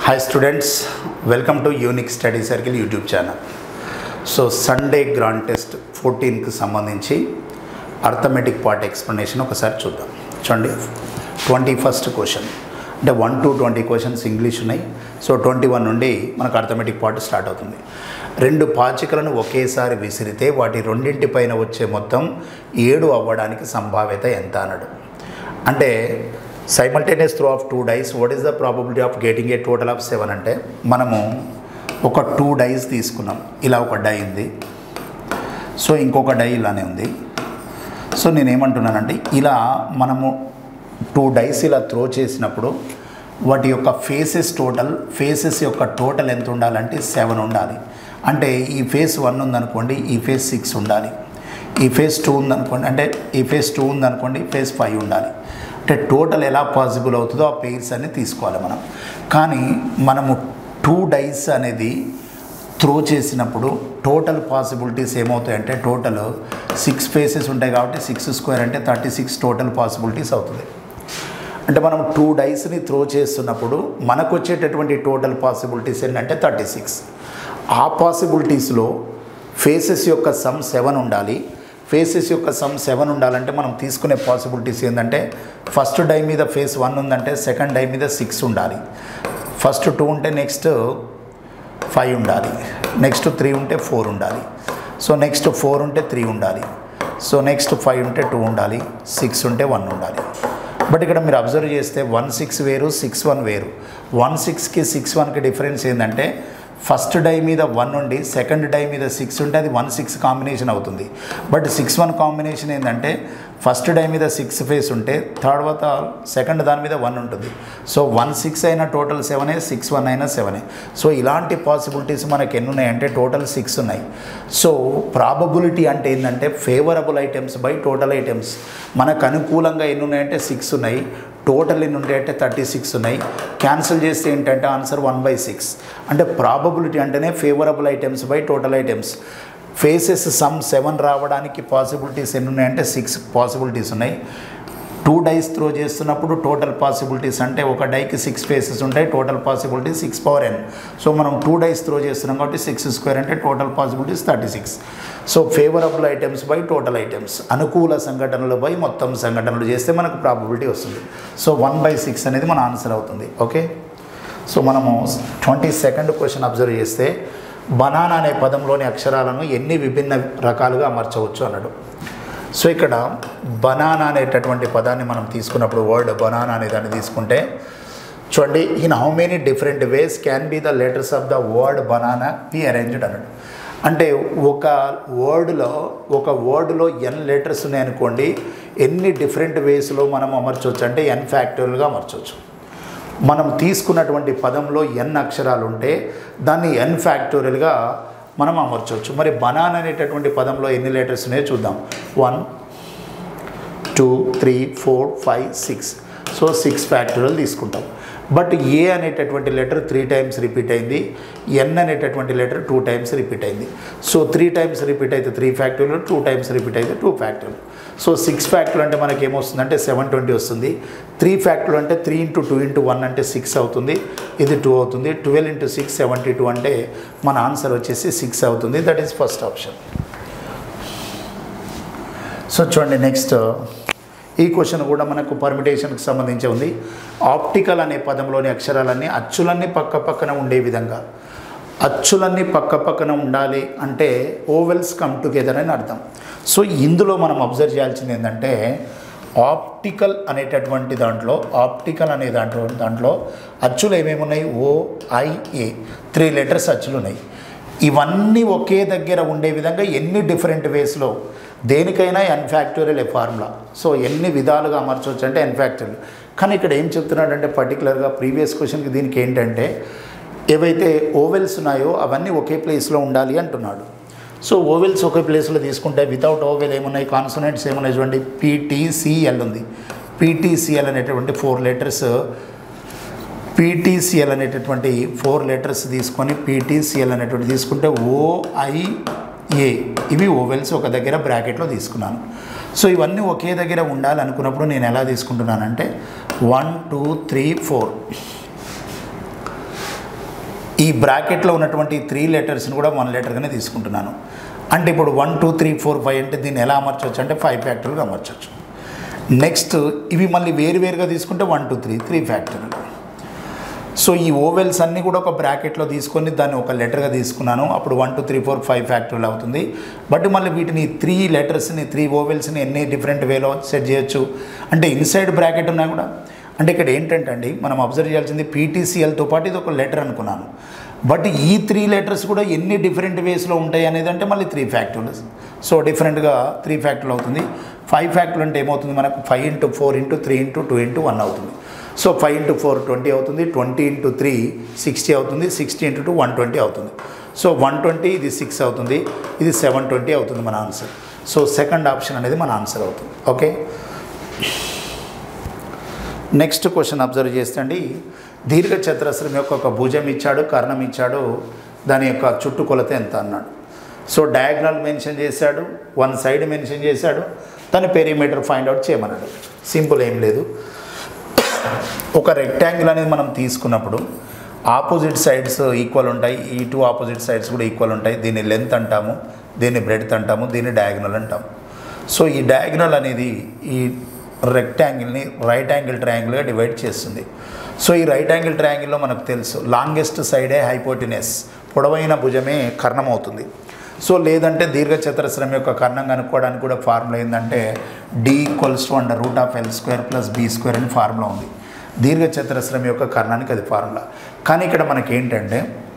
hi students welcome to unique study circle YouTube channel so Sunday grand test ఫోర్టీన్కి సంబంధించి arithmetic part explanation ఒకసారి చూద్దాం చూడండి twenty first question అంటే one to twenty questions English ఉన్నాయి so twenty one నుండి మనకు అర్థమెటిక్ పార్ట్ స్టార్ట్ అవుతుంది రెండు పాచికలను ఒకేసారి విసిరితే వాటి రెండింటి పైన వచ్చే మొత్తం ఏడు అవ్వడానికి సంభావ్యత ఎంత అన్నాడు అంటే simultaneous throw of two dice what is the probability of getting a total of seven అంటే మనము ఒక టూ డైస్ తీసుకున్నాం ఇలా ఒక డై ఉంది సో ఇంకొక డై ఇలానే ఉంది సో నేను ఏమంటున్నానంటే ఇలా మనము టూ డైస్ ఇలా త్రో చేసినప్పుడు వాటి యొక్క ఫేసెస్ టోటల్ ఫేసెస్ యొక్క టోటల్ ఎంత ఉండాలంటే సెవెన్ ఉండాలి అంటే ఈ ఫేస్ వన్ ఉందనుకోండి ఈ ఫేస్ సిక్స్ ఉండాలి ఈ ఫేస్ టూ ఉందనుకోండి అంటే ఈ ఫేస్ టూ ఉందనుకోండి ఫేస్ ఫైవ్ ఉండాలి అంటే టోటల్ ఎలా పాసిబుల్ అవుతుందో ఆ పేర్స్ అన్ని తీసుకోవాలి మనం కానీ మనము టూ డైస్ అనేది త్రో చేసినప్పుడు టోటల్ పాసిబిలిటీస్ ఏమవుతాయంటే టోటల్ సిక్స్ ఫేసెస్ ఉంటాయి కాబట్టి సిక్స్ స్క్వేర్ అంటే థర్టీ సిక్స్ టోటల్ పాసిబిలిటీస్ అవుతుంది అంటే మనం టూ డైస్ని త్రో చేస్తున్నప్పుడు మనకు వచ్చేటటువంటి టోటల్ పాసిబిలిటీస్ ఏంటంటే థర్టీ సిక్స్ ఆ పాసిబిలిటీస్లో ఫేసెస్ యొక్క సమ్ సెవెన్ ఉండాలి ఫేసెస్ యొక్క సమ్ సెవెన్ ఉండాలంటే మనం తీసుకునే పాసిబిలిటీస్ ఏంటంటే ఫస్ట్ డై మీద ఫేస్ వన్ ఉందంటే సెకండ్ డై మీద సిక్స్ ఉండాలి ఫస్ట్ టూ ఉంటే నెక్స్ట్ ఫైవ్ ఉండాలి నెక్స్ట్ త్రీ ఉంటే ఫోర్ ఉండాలి సో నెక్స్ట్ ఫోర్ ఉంటే త్రీ ఉండాలి సో నెక్స్ట్ ఫైవ్ ఉంటే టూ ఉండాలి సిక్స్ ఉంటే వన్ ఉండాలి బట్ ఇక్కడ మీరు అబ్జర్వ్ చేస్తే వన్ సిక్స్ వేరు సిక్స్ వన్ వేరు వన్ సిక్స్కి సిక్స్ వన్కి డిఫరెన్స్ ఏంటంటే ఫస్ట్ డై మీద వన్ ఉండి సెకండ్ డై మీద సిక్స్ ఉంటే అది వన్ సిక్స్ కాంబినేషన్ అవుతుంది బట్ సిక్స్ వన్ కాంబినేషన్ ఏంటంటే ఫస్ట్ డై మీద సిక్స్ ఫేస్ ఉంటే తర్వాత సెకండ్ దాని మీద వన్ ఉంటుంది సో వన్ సిక్స్ అయినా టోటల్ సెవెనే సిక్స్ వన్ అయినా సెవెనే సో ఇలాంటి పాసిబిలిటీస్ మనకి ఎన్ని ఉన్నాయంటే టోటల్ సిక్స్ ఉన్నాయి సో ప్రాబబిలిటీ అంటే ఏంటంటే favourable items by total items మనకు అనుకూలంగా ఎన్ని ఉన్నాయంటే సిక్స్ ఉన్నాయి టోటల్ ఎన్ని ఉంటాయంటే థర్టీ సిక్స్ ఉన్నాయి క్యాన్సిల్ చేస్తే ఏంటంటే ఆన్సర్ వన్ బై సిక్స్ అంటే ప్రాబబిలిటీ అంటేనే favourable items by total items faces sum seven రావడానికి పాసిబిలిటీస్ ఎన్ని ఉన్నాయంటే సిక్స్ పాసిబిలిటీస్ ఉన్నాయి టూ డైస్ త్రో చేస్తున్నప్పుడు టోటల్ పాసిబిలిటీస్ అంటే ఒక డైకి సిక్స్ ఫేసెస్ ఉంటాయి total possibility six power N so మనం టూ డైస్ త్రో చేస్తున్నాం కాబట్టి సిక్స్ స్క్వేర్ అంటే total possibilities thirty six so favourable items by total items అనుకూల సంఘటనలు బై మొత్తం సంఘటనలు చేస్తే మనకు ప్రాబిలిటీ వస్తుంది సో వన్ బై సిక్స్ అనేది మన ఆన్సర్ అవుతుంది ఓకే సో మనము ట్వంటీ సెకండ్ క్వశ్చన్ అబ్జర్వ్ చేస్తే బనానా అనే పదంలోని అక్షరాలను ఎన్ని విభిన్న రకాలుగా అమర్చవచ్చు అన్నాడు సో ఇక్కడ బనానా అనేటటువంటి పదాన్ని మనం తీసుకున్నప్పుడు వర్డ్ బనానా అనే దాన్ని తీసుకుంటే చూడండి in how many different ways can be the letters of the word banana be arranged అన్నాడు అంటే ఒక వర్డ్లో ఒక వర్డ్లో ఎన్ లెటర్స్ ఉన్నాయనుకోండి ఎన్ని డిఫరెంట్ వేస్లో మనం అమర్చవచ్చు అంటే ఎన్ ఫ్యాక్టరీలుగా అమర్చవచ్చు మనం తీసుకున్నటువంటి పదంలో ఎన్ అక్షరాలు ఉంటే దాన్ని ఎన్ ఫ్యాక్టోరియల్గా మనం అమర్చవచ్చు మరి బనాన్ అనేటటువంటి పదంలో ఎన్ని లెటర్స్ ఉన్నాయో చూద్దాం one two three four five six so six factorial తీసుకుంటాం బట్ ఏ అనేటటువంటి లెటర్ త్రీ టైమ్స్ రిపీట్ అయింది ఎన్ అనేటటువంటి లెటర్ టూ టైమ్స్ రిపీట్ అయింది సో త్రీ టైమ్స్ రిపీట్ అయితే త్రీ ఫ్యాక్టరీలు టూ టైమ్స్ రిపీట్ అయితే టూ ఫ్యాక్టరీలు సో సిక్స్ ఫ్యాక్టరీ అంటే మనకి ఏమొస్తుందంటే సెవెన్ ట్వంటీ వస్తుంది త్రీ ఫ్యాక్టరీ అంటే three into two into one అంటే సిక్స్ అవుతుంది ఇది టూ అవుతుంది twelve into six seventy two అంటే మన ఆన్సర్ వచ్చేసి సిక్స్ అవుతుంది that is first option so చూడండి నెక్స్ట్ ఈ క్వశ్చన్ కూడా మనకు పర్మిటేషన్కి సంబంధించి ఉంది ఆప్టికల్ అనే పదంలోని అక్షరాలన్నీ అచ్చులన్నీ పక్క పక్కన ఉండే విధంగా అచ్చులన్నీ పక్క పక్కన ఉండాలి అంటే ఓవెల్స్ కమ్ టుగెదర్ అని అర్థం సో ఇందులో మనం అబ్జర్వ్ చేయాల్సింది ఏంటంటే ఆప్టికల్ అనేటటువంటి దాంట్లో ఆప్టికల్ అనే దాంట్లో దాంట్లో అచ్చులు ఏమేమి ఉన్నాయి ఓ ఐఏ త్రీ లెటర్స్ అచ్చులు ఉన్నాయి ఇవన్నీ ఒకే దగ్గర ఉండే విధంగా ఎన్ని డిఫరెంట్ వేస్లో దేనికైనా N factorial a formula so ఎన్ని విధాలుగా అమర్చవచ్చు అంటే ఎన్ ఫ్యాక్టోరియల్ కానీ ఇక్కడ ఏం చెప్తున్నాడంటే పర్టికులర్గా ప్రీవియస్ క్వశ్చన్కి దీనికి ఏంటంటే ఏవైతే ఓవెల్స్ ఉన్నాయో అవన్నీ ఒకే ప్లేస్లో ఉండాలి అంటున్నాడు సో ఓవెల్స్ ఒకే ప్లేస్లో తీసుకుంటే వితౌట్ ఓవెల్ ఏమున్నాయి కాన్సనెంట్స్ ఏమున్నాయి చూడండి పీటీసీఎల్ ఉంది పీటీసీఎల్ అనేటువంటి ఫోర్ లెటర్స్ పీటీసీఎల్ అనేటటువంటి ఫోర్ లెటర్స్ తీసుకొని పీటీసీఎల్ అనేటువంటి తీసుకుంటే ఓఐఏ ఇవి ఓవెల్స్ ఒక దగ్గర బ్రాకెట్లో తీసుకున్నాను సో ఇవన్నీ ఒకే దగ్గర ఉండాలనుకున్నప్పుడు నేను ఎలా తీసుకుంటున్నానంటే వన్ టూ త్రీ ఫోర్ ఈ బ్రాకెట్లో ఉన్నటువంటి త్రీ లెటర్స్ని కూడా వన్ లెటర్గానే తీసుకుంటున్నాను అంటే ఇప్పుడు one two three four five అంటే దీన్ని ఎలా అమర్చవచ్చు అంటే ఫైవ్ ఫ్యాక్టరీగా అమర్చవచ్చు నెక్స్ట్ ఇవి మళ్ళీ వేరు వేరుగా తీసుకుంటే one two three three factorial so ఈ ఓవెల్స్ అన్నీ కూడా ఒక బ్రాకెట్లో తీసుకొని దాన్ని ఒక లెటర్గా తీసుకున్నాను అప్పుడు one two three four five ఫ్యాక్టరీలు అవుతుంది బట్ మళ్ళీ వీటిని త్రీ లెటర్స్ని త్రీ ఓవెల్స్ని ఎన్ని డిఫరెంట్ వేలో సెట్ చేయొచ్చు అంటే ఇన్సైడ్ బ్రాకెట్ ఉన్నా కూడా అంటే ఇక్కడ ఏంటంటే అండి మనం అబ్జర్వ్ చేయాల్సింది పీటీసీఎల్తో పాటు ఇది ఒక లెటర్ అనుకున్నాను బట్ ఈ త్రీ లెటర్స్ కూడా ఎన్ని డిఫరెంట్ వేస్లో ఉంటాయి అనేది అంటే మళ్ళీ త్రీ ఫ్యాక్టర్స్ సో డిఫరెంట్గా త్రీ ఫ్యాక్టర్లు అవుతుంది ఫైవ్ ఫ్యాక్టర్లు అంటే ఏమవుతుంది మనకు five into four into three into two into one అవుతుంది so five into four twenty అవుతుంది ట్వంటీ ఇంటూ త్రీ సిక్స్టీ అవుతుంది sixty into two one twenty అవుతుంది సో వన్ ట్వంటీ ఇది సిక్స్ అవుతుంది ఇది సెవెన్ ట్వంటీ అవుతుంది మన ఆన్సర్ సో సెకండ్ ఆప్షన్ అనేది మన ఆన్సర్ అవుతుంది ఓకే నెక్స్ట్ క్వశ్చన్ అబ్జర్వ్ చేస్తే అండి దీర్ఘ చతురస్రం యొక్క ఒక భుజం ఇచ్చాడు కర్ణం ఇచ్చాడు దాని యొక్క చుట్టుకొలత ఎంత అన్నాడు సో డయాగ్నల్ మెన్షన్ చేశాడు వన్ సైడ్ మెన్షన్ చేశాడు దాని పెరిమీటర్ ఫైండ్ అవుట్ చేయమన్నాడు సింపుల్ ఏం లేదు ఒక రెక్టాంగిల్ అనేది మనం తీసుకున్నప్పుడు ఆపోజిట్ సైడ్స్ ఈక్వల్ ఉంటాయి ఈ టూ ఆపోజిట్ సైడ్స్ కూడా ఈక్వల్ ఉంటాయి దీన్ని లెంత్ అంటాము దీన్ని బ్రెడ్త్ అంటాము దీన్ని డయాగ్నల్ అంటాము సో ఈ డయాగ్నల్ అనేది ఈ రెక్టాంగిల్ని రైట్ యాంగిల్ ట్రయాంగిల్గా డివైడ్ చేస్తుంది సో ఈ రైట్ యాంగిల్ ట్రయాంగిల్లో మనకు తెలుసు లాంగెస్ట్ సైడే హైపోటినెస్ పొడవైన భుజమే కర్ణం అవుతుంది సో లేదంటే దీర్ఘ చతురస్రం యొక్క కర్ణం కనుక్కోవడానికి కూడా ఫార్ములా ఏంటంటే D equals to under root of L square plus B square అని ఫార్ములా ఉంది దీర్ఘ చతురస్రం యొక్క కర్ణానికి అది ఫార్ములా కానీ ఇక్కడ మనకి ఏంటంటే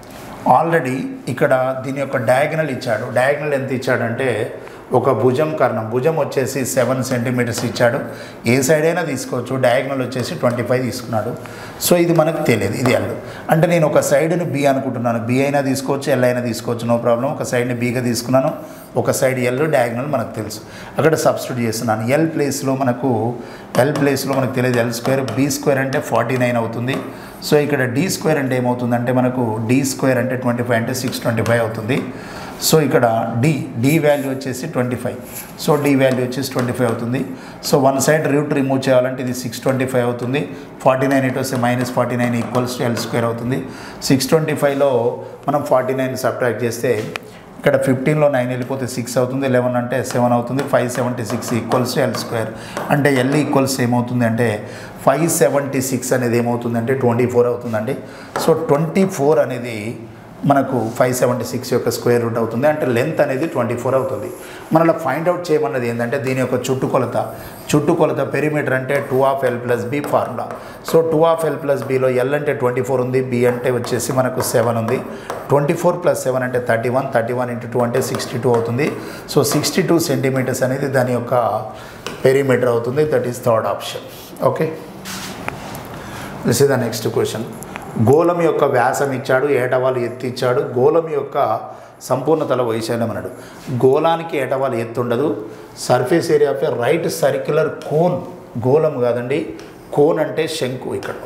ఆల్రెడీ ఇక్కడ దీని యొక్క డయాగ్నల్ ఇచ్చాడు డయాగ్నల్ ఎంత ఇచ్చాడంటే ఒక భుజం కర్ణం భుజం వచ్చేసి సెవెన్ సెంటీమీటర్స్ ఇచ్చాడు ఏ సైడ్ అయినా తీసుకోవచ్చు డయాగ్నల్ వచ్చేసి ట్వంటీ ఫైవ్ తీసుకున్నాడు సో ఇది మనకు తెలియదు ఇది ఎల్ అంటే నేను ఒక సైడ్ని బి అనుకుంటున్నాను బి అయినా తీసుకోవచ్చు ఎల్ అయినా తీసుకోవచ్చు నో ప్రాబ్లం ఒక సైడ్ని బీగా తీసుకున్నాను ఒక సైడ్ ఎల్ డయాగ్నల్ మనకు తెలుసు అక్కడ సబ్స్టిట్యూట్ చేస్తున్నాను ఎల్ ప్లేస్లో మనకు ఎల్ ప్లేస్లో మనకు తెలియదు ఎల్ స్క్వేర్ బీ స్క్వేర్ అంటే ఫార్టీ నైన్ అవుతుంది సో ఇక్కడ డి స్క్వేర్ అంటే ఏమవుతుందంటే మనకు డి స్క్వేర్ అంటే ట్వంటీ ఫైవ్ అంటే సిక్స్ ట్వంటీ ఫైవ్ అవుతుంది సో ఇక్కడ డి డి వాల్యూ వచ్చేసి twenty five so D value వచ్చేసి ట్వంటీ ఫైవ్ అవుతుంది so one side root remove చేయాలంటే ఇది సిక్స్ ట్వంటీ ఫైవ్ అవుతుంది ఫార్టీ నైన్ ఇటు వస్తే minus forty nine equals to L square అవుతుంది సిక్స్ ట్వంటీ ఫైవ్లో మనం ఫార్టీ నైన్ సబ్ట్రాక్ట్ చేస్తే ఇక్కడ ఫిఫ్టీన్లో నైన్ వెళ్ళిపోతే సిక్స్ అవుతుంది లెవెన్ అంటే సెవెన్ అవుతుంది five seventy six equals to L square అంటే ఎల్ ఈక్వల్స్ ఏమవుతుంది అంటే ఫైవ్ సెవెంటీ సిక్స్ అనేది ఏమవుతుంది అంటే ట్వంటీ ఫోర్ అవుతుందండి సో ట్వంటీ ఫోర్ అనేది మనకు ఫైవ్ సెవెంటీ సిక్స్ యొక్క స్క్వేర్ రూట్ అవుతుంది అంటే లెంత్ అనేది ట్వంటీ ఫోర్ అవుతుంది మనలో ఫైండ్ అవుట్ చేయమన్నది ఏంటంటే దీని యొక్క చుట్టుకొలత చుట్టుకొలత పెరిమీటర్ అంటే two of L plus B formula so two of L plus బిలో ఎల్ అంటే ట్వంటీ ఫోర్ ఉంది బి అంటే వచ్చేసి మనకు సెవెన్ ఉంది ట్వంటీ ఫోర్ ప్లస్ సెవెన్ అంటే thirty one thirty one into two అంటే సిక్స్టీ టూ అవుతుంది సో సిక్స్టీ టూ సెంటీమీటర్స్ అనేది దాని యొక్క పెరిమీటర్ అవుతుంది that is third option okay this is the next question గోళం యొక్క వ్యాసం ఇచ్చాడు ఏటవాలు ఎత్తు ఇచ్చాడు గోళం యొక్క సంపూర్ణతల వైశాల్యం అన్నాడు గోళానికి ఏటవాలు ఎత్తు ఉండదు surface area of a right circular cone గోళం కాదండి కోన్ అంటే శంకు ఇక్కడ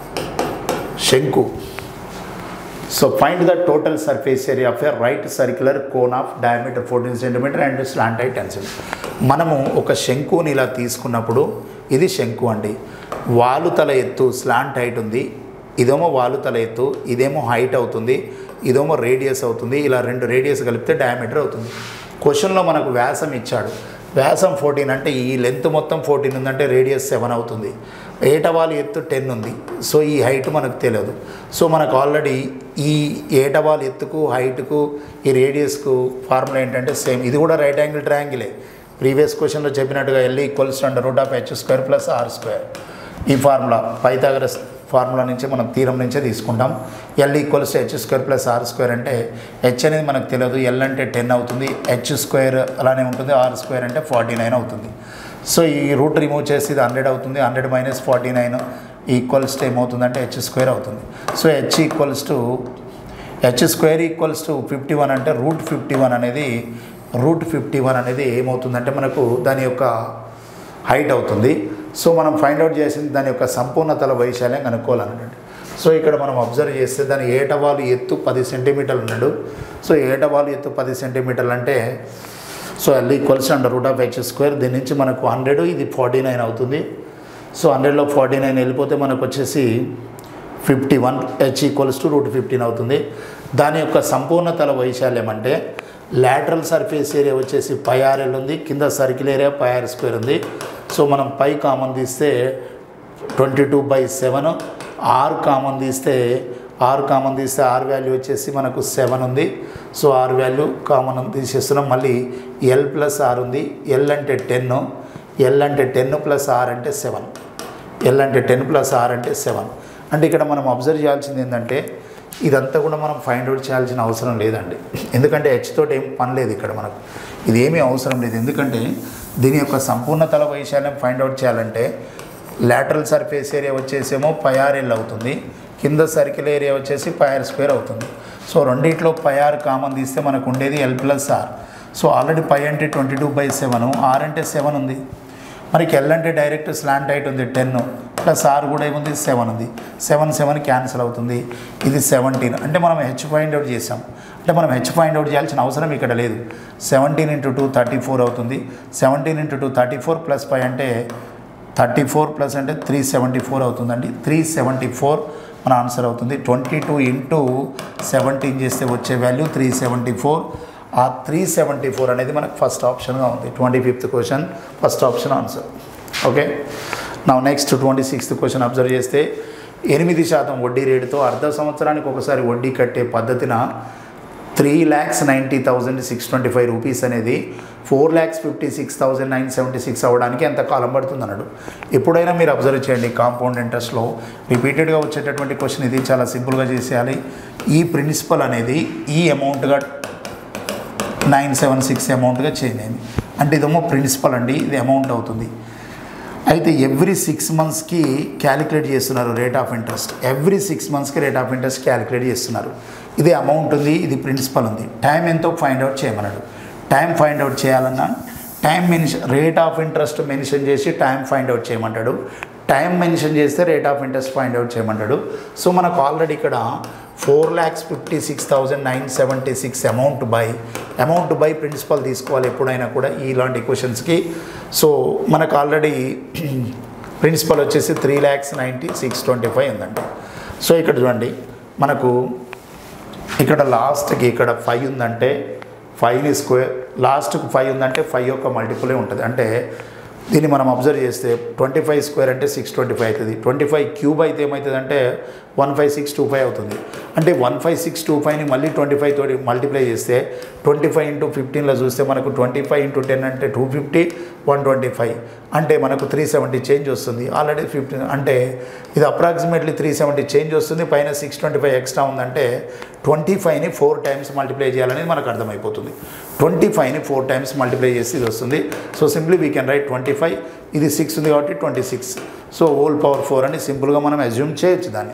శంకు so find the total surface area of a right circular cone of diameter fourteen centimetre and slant height ten centimetre మనము ఒక శంకుని ఇలా తీసుకున్నప్పుడు ఇది శంకు అండి వాలు తల ఎత్తు స్లాంట్ హైట్ ఉంది ఇదేమో వాలు తల ఎత్తు ఇదేమో హైట్ అవుతుంది ఇదేమో రేడియస్ అవుతుంది ఇలా రెండు రేడియస్ కలిపితే డయామీటర్ అవుతుంది క్వశ్చన్లో మనకు వ్యాసం ఇచ్చాడు వ్యాసం ఫోర్టీన్ అంటే ఈ లెంత్ మొత్తం ఫోర్టీన్ ఉందంటే రేడియస్ సెవెన్ అవుతుంది ఏటవాలు ఎత్తు టెన్ ఉంది సో ఈ హైట్ మనకు తెలియదు సో మనకు ఆల్రెడీ ఈ ఏటవాల్ ఎత్తుకు హైట్కు ఈ రేడియస్కు ఫార్ములా ఏంటంటే సేమ్ ఇది కూడా రైట్ యాంగిల్ ట్రయాంగిలే ప్రీవియస్ క్వశ్చన్లో చెప్పినట్టుగా L equals under root of H square plus R square ఈ ఫార్ములా పైథాగరస్ ఫార్ములా నుంచి మనం తీరం నుంచే తీసుకుంటాం L equals H square plus R square అంటే హెచ్ అనేది మనకు తెలియదు ఎల్ అంటే టెన్ అవుతుంది హెచ్ స్క్వేర్ అలానే ఉంటుంది ఆర్ స్క్వేర్ అంటే ఫార్టీ నైన్ అవుతుంది సో ఈ రూట్ రిమూవ్ చేసి ఇది హండ్రెడ్ అవుతుంది hundred minus forty nine equals to ఏమవుతుందంటే హెచ్ స్క్వేర్ అవుతుంది so H equals to H square equals to fifty one అంటే రూట్ ఫిఫ్టీ వన్ అనేది రూట్ ఫిఫ్టీ వన్ అనేది ఏమవుతుందంటే మనకు దాని యొక్క హైట్ అవుతుంది సో మనం ఫైండ్ అవుట్ చేసింది దాని యొక్క సంపూర్ణతల వైశాల్యం కనుక్కోవాలన్నట్టు సో ఇక్కడ మనం అబ్జర్వ్ చేస్తే దాని ఏటవాలు ఎత్తు పది సెంటీమీటర్లు ఉన్నాడు సో ఏటవాలు ఎత్తు పది సెంటీమీటర్లు అంటే so L equals under root of H square దీని నుంచి మనకు హండ్రెడ్ ఇది ఫార్టీ నైన్ అవుతుంది సో హండ్రెడ్లో ఫార్టీ నైన్ వెళ్ళిపోతే మనకు వచ్చేసి fifty one H equals to root fifteen అవుతుంది దాని యొక్క సంపూర్ణ తల వైశాల్యం అంటే లాటరల్ సర్ఫేస్ ఏరియా వచ్చేసి పై ఆర్ఎల్ ఉంది కింద circle area pi R square ఉంది సో మనం పై కామన్ తీస్తే twenty two by seven R common తీస్తే ఆర్ కామన్ తీస్తే ఆర్ వాల్యూ వచ్చేసి మనకు సెవెన్ ఉంది సో ఆర్ వాల్యూ కామన్ తీసేస్తున్నాం మళ్ళీ ఎల్ ప్లస్ ఆర్ ఉంది ఎల్ అంటే టెన్ ఎల్ అంటే టెన్ ప్లస్ ఆర్ అంటే సెవెన్ ఎల్ అంటే టెన్ ప్లస్ ఆర్ అంటే సెవెన్ అంటే ఇక్కడ మనం అబ్జర్వ్ చేయాల్సింది ఏంటంటే ఇదంతా కూడా మనం ఫైండ్ అవుట్ చేయాల్సిన అవసరం లేదండి ఎందుకంటే హెచ్ తోటి ఏం పని లేదు ఇక్కడ మనకు ఇది ఏమీ అవసరం లేదు ఎందుకంటే దీని యొక్క సంపూర్ణ తల వైశాల్యం ఫైండ్ అవుట్ చేయాలంటే లాటరల్ సర్ఫేస్ ఏరియా వచ్చేసేమో పయార్ఎల్ అవుతుంది కింద సర్కిల్ ఏరియా వచ్చేసి పయార్ స్క్వేర్ అవుతుంది సో రెండిట్లో పయార్ కామన్ తీస్తే మనకు ఉండేది L plus R so already pi అంటే twenty two by seven R అంటే సెవెన్ ఉంది మనకి ఎల్ అంటే డైరెక్ట్ స్లాంట్ హైట్ ఉంది టెన్ ప్లస్ ఆర్ కూడా ఏముంది సెవెన్ ఉంది సెవెన్ సెవెన్ క్యాన్సిల్ అవుతుంది ఇది సెవెంటీన్ అంటే మనం హెచ్ ఫైండ్ అవుట్ చేసాం అంటే మనం హెచ్ ఫైండ్ అవుట్ చేయాల్సిన అవసరం ఇక్కడ లేదు seventeen into two thirty four అవుతుంది seventeen into two thirty four plus five అంటే థర్టీ ఫోర్ ప్లస్ అంటే త్రీ సెవెంటీ ఫోర్ అవుతుందండి త్రీ సెవెంటీ ఫోర్ మన ఆన్సర్ అవుతుంది ట్వంటీ టూ ఇంటూ సెవెంటీన్ చేస్తే వచ్చే వాల్యూ త్రీ సెవెంటీ ఫోర్ ఆ త్రీ సెవెంటీ ఫోర్ అనేది మనకు ఫస్ట్ ఆప్షన్గా ఉంది twenty fifth question first option answer okay నా next twenty sixth question observe చేస్తే ఎనిమిది శాతం వడ్డీ రేటుతో అర్ధ సంవత్సరానికి ఒకసారి వడ్డీ కట్టే పద్ధతిన three lakhs ninety thousand six twenty five rupees అనేది four lakhs fifty six thousand nine seventy six అవ్వడానికి ఎంత కాలం పడుతుంది అన్నాడు ఎప్పుడైనా మీరు అబ్జర్వ్ చేయండి కాంపౌండ్ ఇంట్రెస్ట్లో రిపీటెడ్గా వచ్చేటటువంటి క్వశ్చన్ ఇది చాలా సింపుల్గా చేసేయాలి ఈ ప్రిన్సిపల్ అనేది ఈ అమౌంట్గా నైన్ సెవెన్ సిక్స్ అమౌంట్గా చేంజ్ అయింది అంటే ఇదేమో ప్రిన్సిపల్ అండి ఇది అమౌంట్ అవుతుంది అయితే ఎవ్రీ సిక్స్ మంత్స్కి క్యాలిక్యులేట్ చేస్తున్నారు rate of interest every six మంత్స్కి రేట్ ఆఫ్ ఇంట్రెస్ట్ క్యాలిక్యులేట్ చేస్తున్నారు ఇది అమౌంట్ ఉంది ఇది ప్రిన్సిపల్ ఉంది టైం ఎంతో ఫైండ్ అవుట్ చేయమన్నాడు టైం ఫైండ్ అవుట్ చేయాలన్నా time mention rate of interest mention చేసి టైం ఫైండ్ అవుట్ చేయమంటాడు టైం మెన్షన్ చేస్తే rate of interest find out చేయమంటాడు so మనకు ఆల్రెడీ ఇక్కడ four lakhs fifty six thousand nine seventy six amount by amount by principal తీసుకోవాలి ఎప్పుడైనా కూడా ఇలాంటి క్వశ్చన్స్కి సో మనకు ఆల్రెడీ ప్రిన్సిపల్ వచ్చేసి three lakhs ninety six twenty five ఉందండి సో ఇక్కడ చూడండి మనకు ఇక్కడ లాస్ట్కి ఇక్కడ ఫైవ్ ఉందంటే ఫైవ్ని స్క్వేర్ లాస్ట్కి ఫైవ్ ఉందంటే ఫైవ్ యొక్క మల్టిపులే ఉంటుంది అంటే దీన్ని మనం అబ్జర్వ్ చేస్తే ట్వంటీ ఫైవ్ స్క్వేర్ అంటే సిక్స్ ట్వంటీ ఫైవ్ అవుతుంది ట్వంటీ ఫైవ్ క్యూబ్ అయితే ఏమవుతుంది అంటే one five six two five అవుతుంది అంటే వన్ ఫైవ్ సిక్స్ టూ ఫైవ్ని మళ్ళీ ట్వంటీ ఫైవ్ తోటి మల్టిప్లై చేస్తే ట్వంటీ ఫైవ్ ఇంటూ ఫిఫ్టీన్లో చూస్తే మనకు ట్వంటీ ఫైవ్ ఇంటూ టెన్ అంటే two fifty one twenty five అంటే మనకు త్రీ సెవెంటీ చేంజ్ వస్తుంది ఆల్రెడీ ఫిఫ్టీన్ అంటే ఇది అప్రాక్సిమేట్లీ త్రీ సెవెంటీ చేంజ్ వస్తుంది పైన సిక్స్ ట్వంటీ ఫైవ్ ఎక్స్ట్రా ఉందంటే ట్వంటీ ఫైవ్ని ఫోర్ టైమ్స్ మల్టిప్లై చేయాలనేది మనకు అర్థమైపోతుంది ట్వంటీ ఫైవ్ని ఫోర్ టైమ్స్ మల్టిప్లై చేసి ఇది వస్తుంది so simply we can write twenty five ఇది సిక్స్ ఉంది కాబట్టి twenty six so whole power four అని సింపుల్గా మనం అజ్యూమ్ చేయొచ్చు దాన్ని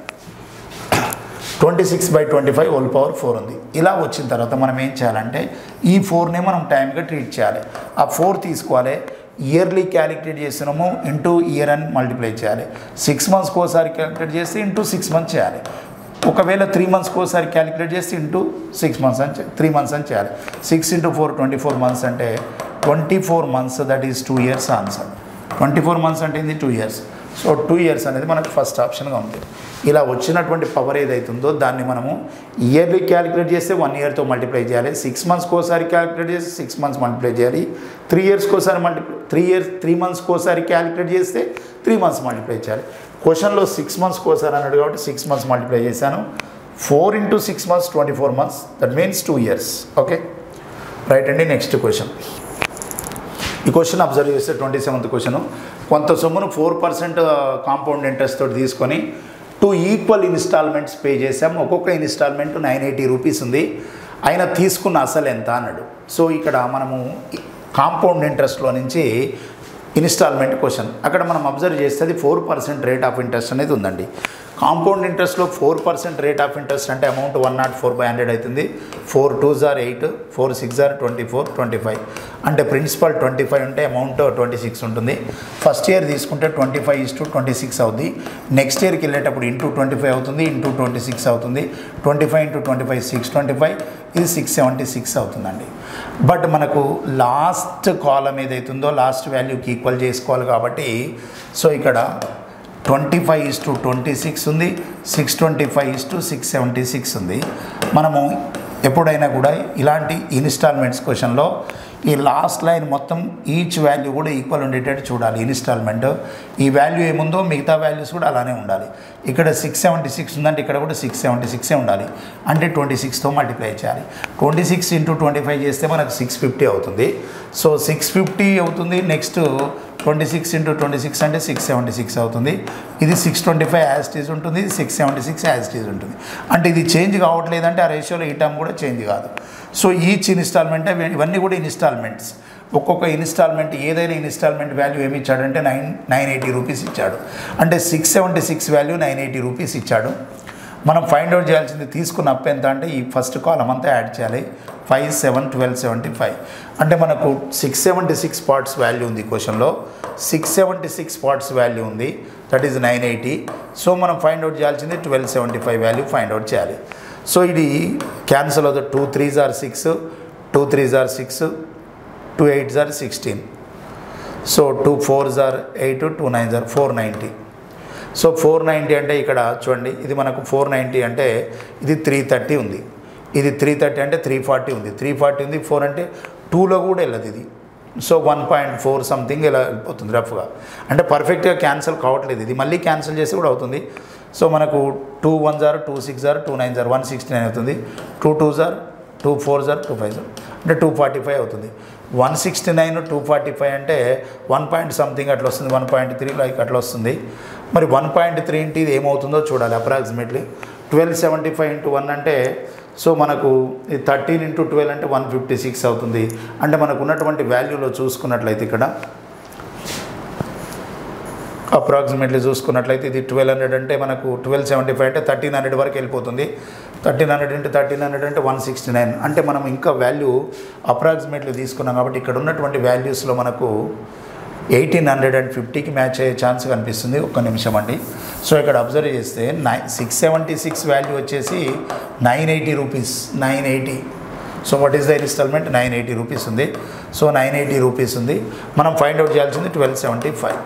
twenty six by twenty five whole power four ఉంది ఇలా వచ్చిన తర్వాత మనం ఏం చేయాలంటే ఈ ఫోర్ని మనం టైంగా ట్రీట్ చేయాలి ఆ ఫోర్ తీసుకోవాలి ఇయర్లీ క్యాలిక్యులేట్ చేస్తున్నాము ఇంటూ ఇయర్ అని మల్టిప్లై చేయాలి సిక్స్ మంత్స్కి ఒకసారి క్యాలిక్యులేట్ చేస్తే ఇంటూ సిక్స్ మంత్స్ చేయాలి ఒకవేళ త్రీ మంత్స్కి ఒకసారి క్యాలిక్యులేట్ చేస్తే ఇంటూ సిక్స్ మంత్స్ అని త్రీ మంత్స్ అని చేయాలి six into four twenty four months అంటే twenty four months that is two years answer twenty four months అంటే ఇది two years so two years అనేది మనకు ఫస్ట్ ఆప్షన్గా ఉంది ఇలా వచ్చినటువంటి పవర్ ఏదైతుందో దాన్ని మనము ఇయర్లీ క్యాలిక్యులేట్ చేస్తే వన్ ఇయర్తో మల్టిప్లై చేయాలి సిక్స్ మంత్స్కి ఒకసారి క్యాలిక్యులేట్ చేస్తే సిక్స్ మంత్స్ మల్టిప్లై చేయాలి త్రీ ఇయర్స్కి ఒకసారి మల్టిప్లై త్రీ ఇయర్స్ త్రీ మంత్స్కి ఒకసారి క్యాలిక్యులేట్ చేస్తే త్రీ మంత్స్ మల్టిప్లై చేయాలి క్వశ్చన్లో సిక్స్ మంత్స్కి ఒకసారి అన్నాడు కాబట్టి సిక్స్ మంత్స్ మల్టిప్లై చేశాను four into six months twenty four months that means two years okay right అండి నెక్స్ట్ క్వశ్చన్ ఈ క్వశ్చన్ అబ్జర్వ్ చేస్తే ట్వంటీ సెవెంత్ క్వశ్చన్ కొంత సొమ్మును ఫోర్ పర్సెంట్ కాంపౌండ్ ఇంట్రెస్ట్ తోటి తీసుకొని టూ ఈక్వల్ ఇన్స్టాల్మెంట్స్ పే చేసాం ఒక్కొక్క ఇన్స్టాల్మెంట్ నైన్ ఎయిటీ రూపీస్ ఉంది ఆయన తీసుకున్న అసలు ఎంత అన్నాడు సో ఇక్కడ మనము కాంపౌండ్ ఇంట్రెస్ట్లో నుంచి ఇన్స్టాల్మెంట్ క్వశ్చన్ అక్కడ మనం అబ్జర్వ్ చేస్తే అది four percent rate of interest అనేది ఉందండి కాంపౌండ్ ఇంట్రెస్ట్లో four percent rate of interest అంటే amount one nought four by hundred అవుతుంది four two are eight four six are twenty four twenty five అంటే ప్రిన్సిపల్ ట్వంటీ ఫైవ్ ఉంటే amount twenty six ఉంటుంది first year తీసుకుంటే twenty five is to twenty six అవుతుంది next ఇయర్కి వెళ్ళేటప్పుడు into twenty five అవుతుంది into twenty six అవుతుంది twenty five into twenty five six twenty five ఇది సిక్స్ సెవెంటీ సిక్స్ అవుతుందండి బట్ మనకు లాస్ట్ కాలం ఏదైతుందో లాస్ట్ వాల్యూకి ఈక్వల్ చేసుకోవాలి కాబట్టి సో ఇక్కడ twenty five is to twenty six ఉంది six twenty five is to six seventy six ఉంది మనము ఎప్పుడైనా కూడా ఇలాంటి ఇన్స్టాల్మెంట్స్ క్వశ్చన్లో ఈ లాస్ట్ లైన్ మొత్తం ఈచ్ వాల్యూ కూడా ఈక్వల్ ఉండేటట్టు చూడాలి ఇన్స్టాల్మెంట్ ఈ వాల్యూ ఏముందో మిగతా వాల్యూస్ కూడా అలానే ఉండాలి ఇక్కడ సిక్స్ సెవెంటీ సిక్స్ ఉందంటే ఇక్కడ కూడా సిక్స్ సెవెంటీ సిక్సే ఉండాలి అంటే ట్వంటీ సిక్స్తో మల్టిప్లై చేయాలి twenty six into twenty five చేస్తే మనకు సిక్స్ ఫిఫ్టీ అవుతుంది సో సిక్స్ ఫిఫ్టీ అవుతుంది next twenty six into twenty six అంటే సిక్స్ సెవెంటీ సిక్స్ అవుతుంది ఇది సిక్స్ ట్వంటీ ఫైవ్ యాజిటీస్ ఉంటుంది ఇది సిక్స్ సెవెంటీ సిక్స్ యాజిటీస్ ఉంటుంది అంటే ఇది చేంజ్ కావట్లేదంటే ఆ రేషియోలో ఈ టర్మ్ కూడా చేంజ్ కాదు సో ఈచ్ ఇన్స్టాల్మెంట్ ఇవన్నీ కూడా ఇన్స్టాల్మెంట్స్ ఒక్కొక్క ఇన్స్టాల్మెంట్ ఏదైనా ఇన్స్టాల్మెంట్ వాల్యూ ఏమి ఇచ్చాడంటే నైన్ నైన్ ఎయిటీ రూపీస్ ఇచ్చాడు అంటే six seventy six value nine eighty rupees ఇచ్చాడు మనం ఫైండ్ అవుట్ చేయాల్సింది తీసుకున్న అప్ ఎంత అంటే ఈ ఫస్ట్ కాలం అంతా యాడ్ చేయాలి five seven twelve seventy five అంటే మనకు six seventy six parts value ఉంది క్వశ్చన్లో six seventy six parts value ఉంది that is nine eighty so మనం ఫైండ్ అవుట్ చేయాల్సింది twelve seventy five value find out చేయాలి సో ఇది క్యాన్సల్ అవుతుంది two threes are six two threes are six two eights are sixteen so two fours are eight two nines are four ninety so four ninety అంటే ఇక్కడ చూడండి ఇది మనకు four ninety అంటే ఇది త్రీ థర్టీ ఉంది ఇది త్రీ థర్టీ అంటే త్రీ ఫార్టీ ఉంది త్రీ ఫార్టీ ఉంది ఫోర్ అంటే టూలో కూడా వెళ్ళదు ఇది so one point four something ఇలా వెళ్ళిపోతుంది రఫ్గా అంటే పర్ఫెక్ట్గా క్యాన్సిల్ కావట్లేదు ఇది మళ్ళీ క్యాన్సిల్ చేసి కూడా అవుతుంది సో మనకు two one are two six are two nine are one sixty nine అవుతుంది two two are two four are two five are అంటే టూ ఫార్టీ ఫైవ్ అవుతుంది one sixty nine two forty five అంటే one point something అట్లా వస్తుంది one point three like అట్లా వస్తుంది మరి one point three ఇంటి ఇది ఏమవుతుందో చూడాలి approximately twelve seventy five into one అంటే సో మనకు ఈ థర్టీన్ ఇంటూ ట్వెల్వ్ అంటే వన్ ఫిఫ్టీ సిక్స్ అవుతుంది అంటే మనకు ఉన్నటువంటి వాల్యూలో చూసుకున్నట్లయితే ఇక్కడ అప్రాక్సిమేట్లీ చూసుకున్నట్లయితే ఇది ట్వెల్వ్ హండ్రెడ్ అంటే మనకు ట్వెల్వ్ సెవెంటీ ఫైవ్ అంటే థర్టీన్ హండ్రెడ్ వరకు వెళ్ళిపోతుంది థర్టీన్ హండ్రెడ్ అంటే థర్టీన్ హండ్రెడ్ అంటే వన్ సిక్స్టీ నైన్ అంటే మనం ఇంకా వాల్యూ అప్రాక్సిమేట్లీ తీసుకున్నాం కాబట్టి ఇక్కడ ఉన్నటువంటి వాల్యూస్లో మనకు ఎయిటీన్ హండ్రెడ్ అండ్ ఫిఫ్టీకి మ్యాచ్ అయ్యే ఛాన్స్ కనిపిస్తుంది ఒక్క నిమిషం అండి సో ఇక్కడ అబ్జర్వ్ చేస్తే nine six seventy six value వచ్చేసి nine eighty rupees nine eighty so what is the installment nine eighty rupees ఉంది సో నైన్ ఎయిటీ రూపీస్ ఉంది మనం ఫైండ్ అవుట్ చేయాల్సింది ట్వెల్వ్ సెవెంటీ ఫైవ్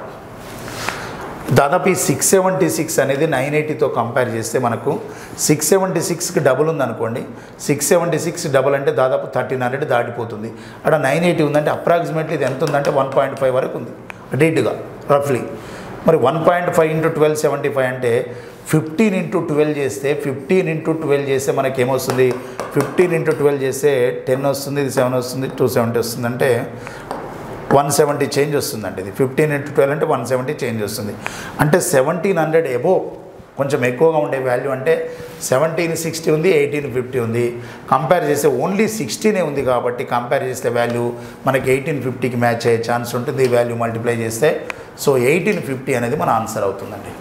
దాదాపు ఈ సిక్స్ సెవెంటీ సిక్స్ అనేది nine ఎయిటీతో compare చేస్తే మనకు సిక్స్ సెవెంటీ సిక్స్కి డబుల్ ఉందనుకోండి సిక్స్ సెవెంటీ సిక్స్ డబుల్ అంటే దాదాపు థర్టీన్ హండ్రెడ్ దాటిపోతుంది అక్కడ నైన్ ఎయిటీ ఉందంటే అప్రాక్సిమేట్లీ ఇది ఎంత ఉందంటే వన్ పాయింట్ ఫైవ్ వరకు ఉంది డీట్గా రఫ్లీ మరి one point five into twelve seventy five అంటే ఫిఫ్టీన్ ఇంటూ ట్వెల్వ్ చేస్తే ఫిఫ్టీన్ ఇంటూ ట్వెల్వ్ చేస్తే మనకి ఏమొస్తుంది ఫిఫ్టీన్ ఇంటూ ట్వెల్వ్ చేస్తే టెన్ వస్తుంది ఇది సెవెన్ వస్తుంది టూ సెవెంటీ వస్తుంది అంటే వన్ సెవెంటీ చేంజ్ వస్తుందండి ఇది ఫిఫ్టీన్ ఇంటూ ట్వెల్వ్ అంటే వన్ సెవెంటీ చేంజ్ వస్తుంది అంటే సెవెంటీన్ హండ్రెడ్ ఎబో కొంచెం ఎక్కువగా ఉండే వాల్యూ అంటే సెవెంటీన్ సిక్స్టీ ఉంది ఎయిటీన్ ఫిఫ్టీ ఉంది కంపేర్ చేస్తే ఓన్లీ సిక్స్టీనే ఉంది కాబట్టి కంపేర్ చేస్తే వాల్యూ మనకి ఎయిటీన్ ఫిఫ్టీకి మ్యాచ్ అయ్యే ఛాన్స్ ఉంటుంది ఈ వాల్యూ మల్టిప్లై చేస్తే సో ఎయిటీన్ ఫిఫ్టీ అనేది మన ఆన్సర్ అవుతుందండి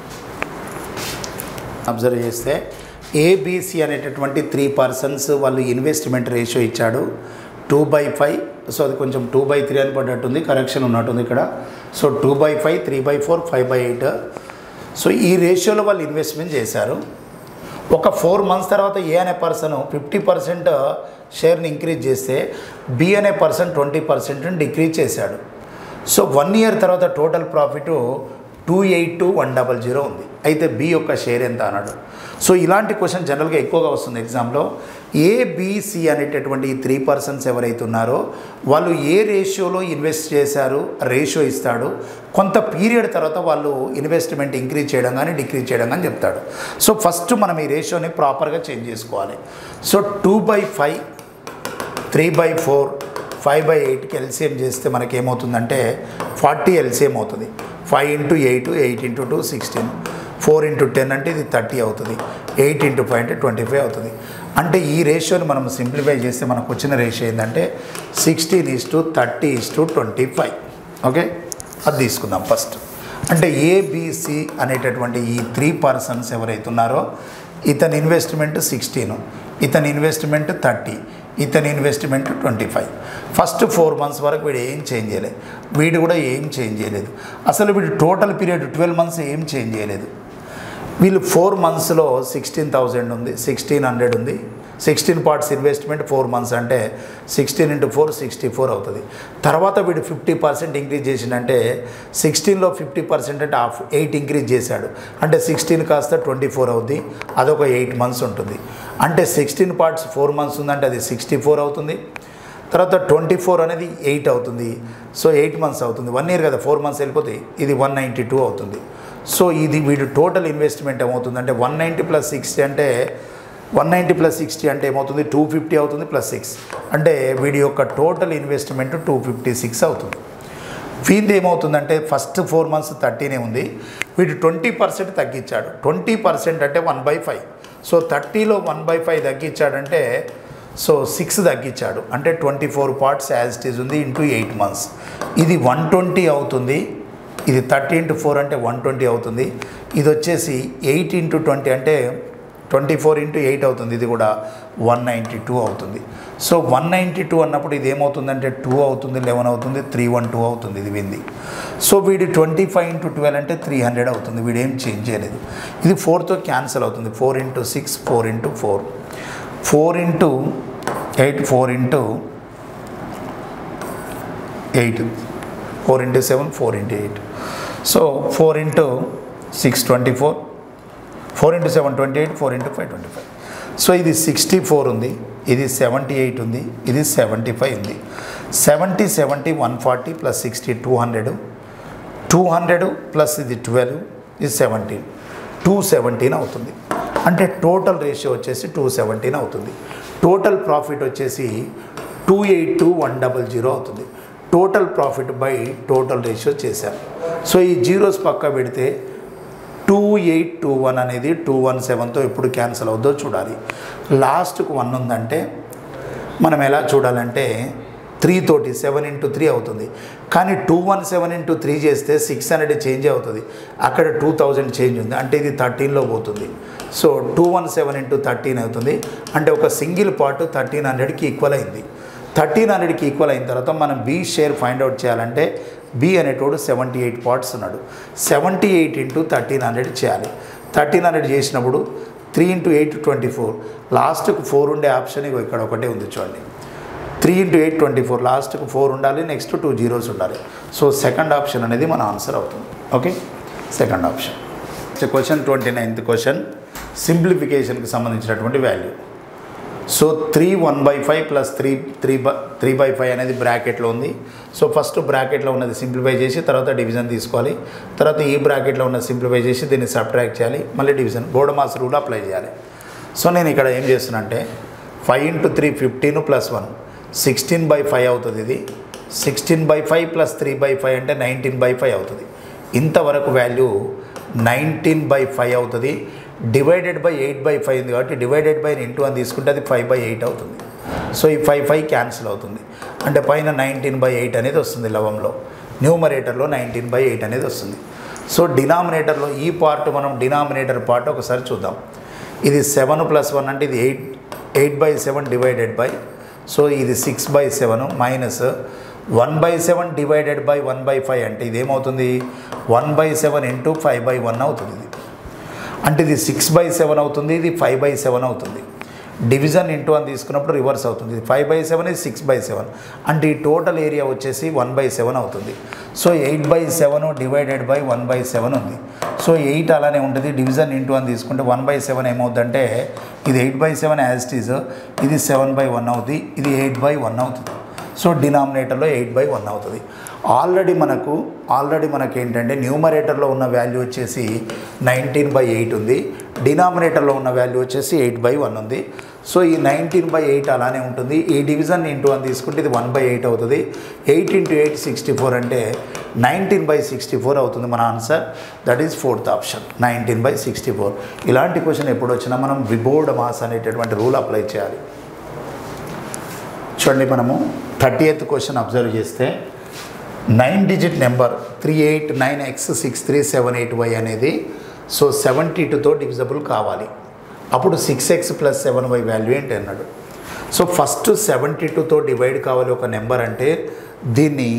అబ్జర్వ్ చేస్తే ఏబిసి అనేటటువంటి త్రీ పర్సన్స్ వాళ్ళు ఇన్వెస్ట్మెంట్ రేషియో ఇచ్చాడు టూ బై ఫైవ్ సో అది కొంచెం టూ బై త్రీ అని పడ్డట్టుంది కరెక్షన్ ఉన్నట్టుంది ఇక్కడ so two by five three by four five by eight so ఈ రేషియోలో వాళ్ళు ఇన్వెస్ట్మెంట్ చేశారు ఒక ఫోర్ మంత్స్ తర్వాత ఏ అనే పర్సన్ ఫిఫ్టీ పర్సెంట్ షేర్ని ఇంక్రీజ్ చేస్తే బి అనే పర్సన్ ట్వంటీ పర్సెంట్ డిక్రీజ్ చేశాడు సో వన్ ఇయర్ తర్వాత total profit two eight two one double zero ఉంది అయితే బి యొక్క షేర్ ఎంత అన్నాడు సో ఇలాంటి క్వశ్చన్ జనరల్గా ఎక్కువగా వస్తుంది ఎగ్జామ్లో ఏబిసి అనేటటువంటి ఈ త్రీ పర్సన్స్ ఎవరైతే ఉన్నారో వాళ్ళు ఏ రేషియోలో ఇన్వెస్ట్ చేశారు రేషియో ఇస్తాడు కొంత పీరియడ్ తర్వాత వాళ్ళు ఇన్వెస్ట్మెంట్ ఇంక్రీజ్ చేయడం కానీ డిక్రీజ్ చేయడం కానీ చెప్తాడు సో ఫస్ట్ మనం ఈ రేషియోని ప్రాపర్గా చేంజ్ చేసుకోవాలి so two by five three by four five by ఎయిట్కి ఎల్సిఎం చేస్తే మనకి ఏమవుతుందంటే ఫార్టీ ఎల్సిఎం అవుతుంది five into eight eight into two sixteen four into ten అంటే ఇది థర్టీ అవుతుంది ఎయిట్ ఇంటూ ఫైవ్ అంటే ట్వంటీ ఫైవ్ అవుతుంది అంటే ఈ రేషియోని మనం సింప్లిఫై చేస్తే మనకు వచ్చిన రేషియో ఏంటంటే sixteen is to thirty is to twenty five okay అది తీసుకుందాం ఫస్ట్ అంటే ఏబిసి అనేటటువంటి ఈ త్రీ పర్సన్స్ ఎవరైతే ఉన్నారో ఇతని ఇన్వెస్ట్మెంట్ సిక్స్టీన్ ఇతని ఇన్వెస్ట్మెంట్ థర్టీ ఇతని investment twenty five first four months వరకు వీడు ఏం చేంజ్ చేయలేదు వీడు కూడా ఏం చేంజ్ చేయలేదు అసలు వీడు టోటల్ పీరియడ్ ట్వెల్వ్ మంత్స్ ఏం చేంజ్ చేయలేదు వీళ్ళు ఫోర్ మంత్స్లో సిక్స్టీన్ థౌజండ్ ఉంది సిక్స్టీన్ హండ్రెడ్ ఉంది sixteen parts investment four months అంటే sixteen into four sixty four అవుతుంది తర్వాత వీడు ఫిఫ్టీ పర్సెంట్ ఇంక్రీజ్ చేసిండంటే సిక్స్టీన్లో ఫిఫ్టీ పర్సెంట్ అంటే హాఫ్ ఎయిట్ ఇంక్రీజ్ చేశాడు అంటే సిక్స్టీన్ కాస్త ట్వంటీ ఫోర్ అవుద్ది అదొక ఎయిట్ మంత్స్ ఉంటుంది అంటే సిక్స్టీన్ పార్ట్స్ ఫోర్ మంత్స్ ఉందంటే అది సిక్స్టీ ఫోర్ అవుతుంది తర్వాత ట్వంటీ ఫోర్ అనేది ఎయిట్ అవుతుంది సో ఎయిట్ మంత్స్ అవుతుంది వన్ ఇయర్ కదా ఫోర్ మంత్స్ వెళ్ళిపోతాయి ఇది వన్ నైంటీ టూ అవుతుంది సో ఇది వీడు టోటల్ ఇన్వెస్ట్మెంట్ ఏమవుతుంది అంటే వన్ నైంటీ ప్లస్ సిక్స్టీ అంటే వన్ నైంటీ ప్లస్ సిక్స్టీ అంటే ఏమవుతుంది టూ ఫిఫ్టీ అవుతుంది ప్లస్ సిక్స్ అంటే వీడి యొక్క total investment two fifty six అవుతుంది వీంది ఏమవుతుందంటే ఫస్ట్ ఫోర్ మంత్స్ థర్టీనే ఉంది వీడు ట్వంటీ పర్సెంట్ తగ్గించాడు ట్వంటీ పర్సెంట్ అంటే వన్ బై ఫైవ్ సో థర్టీలో వన్ బై ఫైవ్ తగ్గించాడంటే సో సిక్స్ తగ్గించాడు అంటే twenty four parts as it is ఉంది ఇంటూ ఎయిట్ మంత్స్ ఇది వన్ ట్వంటీ అవుతుంది ఇది థర్టీ ఇంటూ ఫోర్ అంటే వన్ ట్వంటీ అవుతుంది ఇది వచ్చేసి ఎయిట్ ఇంటూ ట్వంటీ అంటే ట్వంటీ ఫోర్ ఇంటూ ఎయిట్ అవుతుంది ఇది కూడా వన్ నైంటీ టూ అవుతుంది సో వన్ నైంటీ టూ అన్నప్పుడు ఇది ఏమవుతుందంటే టూ అవుతుంది లెవెన్ అవుతుంది త్రీ వన్ టూ అవుతుంది ఇది వింది సో వీడి ట్వంటీ ఫైవ్ ఇంటూ ట్వెల్వ్ అంటే త్రీ హండ్రెడ్ అవుతుంది వీడు ఏం చేంజ్ చేయలేదు ఇది ఫోర్తో క్యాన్సిల్ అవుతుంది four into six four into four four into eight four into eight four into seven four into eight so four into six twenty four four into seven twenty eight four into five twenty five so ఇది sixty four ఉంది ఇది seventy eight ఉంది ఇది seventy five ఉంది seventy seventy one forty plus sixty two hundred two hundred plus ఇది twelve ఇది seventeen two seventeen అవుతుంది అంటే టోటల్ రేషియో వచ్చేసి టూ సెవెంటీన్ అవుతుంది టోటల్ ప్రాఫిట్ వచ్చేసి two eight two one double zero అవుతుంది total profit by total ratio చేశారు so ఈ జీరోస్ పక్క పెడితే టూ ఎయిట్ టూ వన్ అనేది టూ వన్ సెవెన్తో ఎప్పుడు క్యాన్సిల్ అవుద్దో చూడాలి లాస్ట్కు వన్ ఉందంటే మనం ఎలా చూడాలంటే త్రీ తోటి సెవెన్ ఇంటూ త్రీ అవుతుంది కానీ two one seven into three చేస్తే సిక్స్ హండ్రెడ్ చేంజ్ అవుతుంది అక్కడ టూ థౌజండ్ చేంజ్ ఉంది అంటే ఇది థర్టీన్లో పోతుంది so two one seven into thirteen అవుతుంది అంటే ఒక సింగిల్ పార్ట్ థర్టీన్ హండ్రెడ్కి ఈక్వల్ అయింది థర్టీన్ హండ్రెడ్కి ఈక్వల్ అయిన తర్వాత మనం బీ షేర్ ఫైండ్ అవుట్ చేయాలంటే బి అనేటోడు సెవెంటీ ఎయిట్ పార్ట్స్ ఉన్నాడు seventy eight into thirteen hundred చేయాలి థర్టీన్ హండ్రెడ్ చేసినప్పుడు three into eight twenty four లాస్ట్కు ఫోర్ ఉండే ఆప్షన్ ఇగో ఇక్కడ ఒకటే ఉంది చూడండి three into eight twenty four లాస్ట్కు ఫోర్ ఉండాలి నెక్స్ట్ టూ జీరోస్ ఉండాలి సో సెకండ్ ఆప్షన్ అనేది మన ఆన్సర్ అవుతుంది okay second option question twenty ninth question సింప్లిఫికేషన్కి సంబంధించినటువంటి value so three one by five plus three three by three by five అనేది బ్రాకెట్లో ఉంది సో ఫస్ట్ బ్రాకెట్లో ఉన్నది సింప్లిఫై చేసి తర్వాత డివిజన్ తీసుకోవాలి తర్వాత ఈ బ్రాకెట్లో ఉన్నది సింప్లిఫై చేసి దీన్ని సబ్ట్రాక్ట్ చేయాలి మళ్ళీ division BODMAS rule apply చేయాలి సో నేను ఇక్కడ ఏం చేస్తున్నా అంటే five into three fifteen plus one sixteen by five అవుతుంది ఇది sixteen by five plus three by five అంటే నైన్టీన్ బై ఫైవ్ అవుతుంది ఇంతవరకు వాల్యూ నైన్టీన్ బై ఫైవ్ అవుతుంది divided by eight by five ఉంది కాబట్టి డివైడెడ్ బై ఇంటూ అని తీసుకుంటే అది ఫైవ్ బై ఎయిట్ అవుతుంది సో ఈ ఫైవ్ ఫైవ్ క్యాన్సిల్ అవుతుంది అంటే పైన నైన్టీన్ బై ఎయిట్ అనేది వస్తుంది లవంలో న్యూమరేటర్లో నైన్టీన్ బై ఎయిట్ అనేది వస్తుంది సో డినామినేటర్లో ఈ పార్ట్ మనం డినామినేటర్ పార్ట్ ఒకసారి చూద్దాం ఇది సెవెన్ ప్లస్ వన్ అంటే ఇది eight eight by seven divided by so ఇది six by seven minus one by seven divided by one by five అంటే ఇది ఏమవుతుంది one by seven into five by one అవుతుంది ఇది అంటే ఇది సిక్స్ బై సెవెన్ అవుతుంది ఇది ఫైవ్ బై సెవెన్ అవుతుంది డివిజన్ ఇంటూ అని తీసుకున్నప్పుడు రివర్స్ అవుతుంది ఇది ఫైవ్ బై సెవెన్ ఇది సిక్స్ బై సెవెన్ అంటే ఈ టోటల్ ఏరియా వచ్చేసి వన్ బై సెవెన్ అవుతుంది so eight by seven divided by one by seven ఉంది సో ఎయిట్ అలానే ఉంటుంది డివిజన్ ఇంటూ అని తీసుకుంటే వన్ బై సెవెన్ ఏమవుతుందంటే ఇది eight by seven as it is ఇది సెవెన్ బై వన్ అవుతుంది ఇది ఎయిట్ బై వన్ అవుతుంది సో డినామినేటర్లో ఎయిట్ బై వన్ అవుతుంది ఆల్రెడీ మనకు ఆల్రెడీ మనకి ఏంటంటే న్యూమరేటర్లో ఉన్న వాల్యూ వచ్చేసి నైన్టీన్ బై ఎయిట్ ఉంది డినామినేటర్లో ఉన్న వాల్యూ వచ్చేసి ఎయిట్ బై వన్ ఉంది సో ఈ నైన్టీన్ బై ఎయిట్ అలానే ఉంటుంది ఈ డివిజన్ ఇంటూ అని తీసుకుంటే ఇది వన్ బై ఎయిట్ అవుతుంది eight into eight sixty four అంటే నైన్టీన్ బై సిక్స్టీ ఫోర్ అవుతుంది మన answer that is fourth option nineteen by sixty four ఇలాంటి క్వశ్చన్ ఎప్పుడు వచ్చినా మనం విబోర్డ్ మాస్ అనేటటువంటి రూల్ అప్లై చేయాలి చూడండి మనము థర్టీ ఎయిత్ క్వశ్చన్ అబ్జర్వ్ చేస్తే nine digit number three eight nine X six three seven eight Y అనేది సో సెవెంటీ టూతో డివిజబుల్ కావాలి అప్పుడు six X plus seven Y value ఏంటి అన్నాడు సో ఫస్ట్ సెవెంటీ టూతో డివైడ్ కావాలి ఒక నెంబర్ అంటే దీన్ని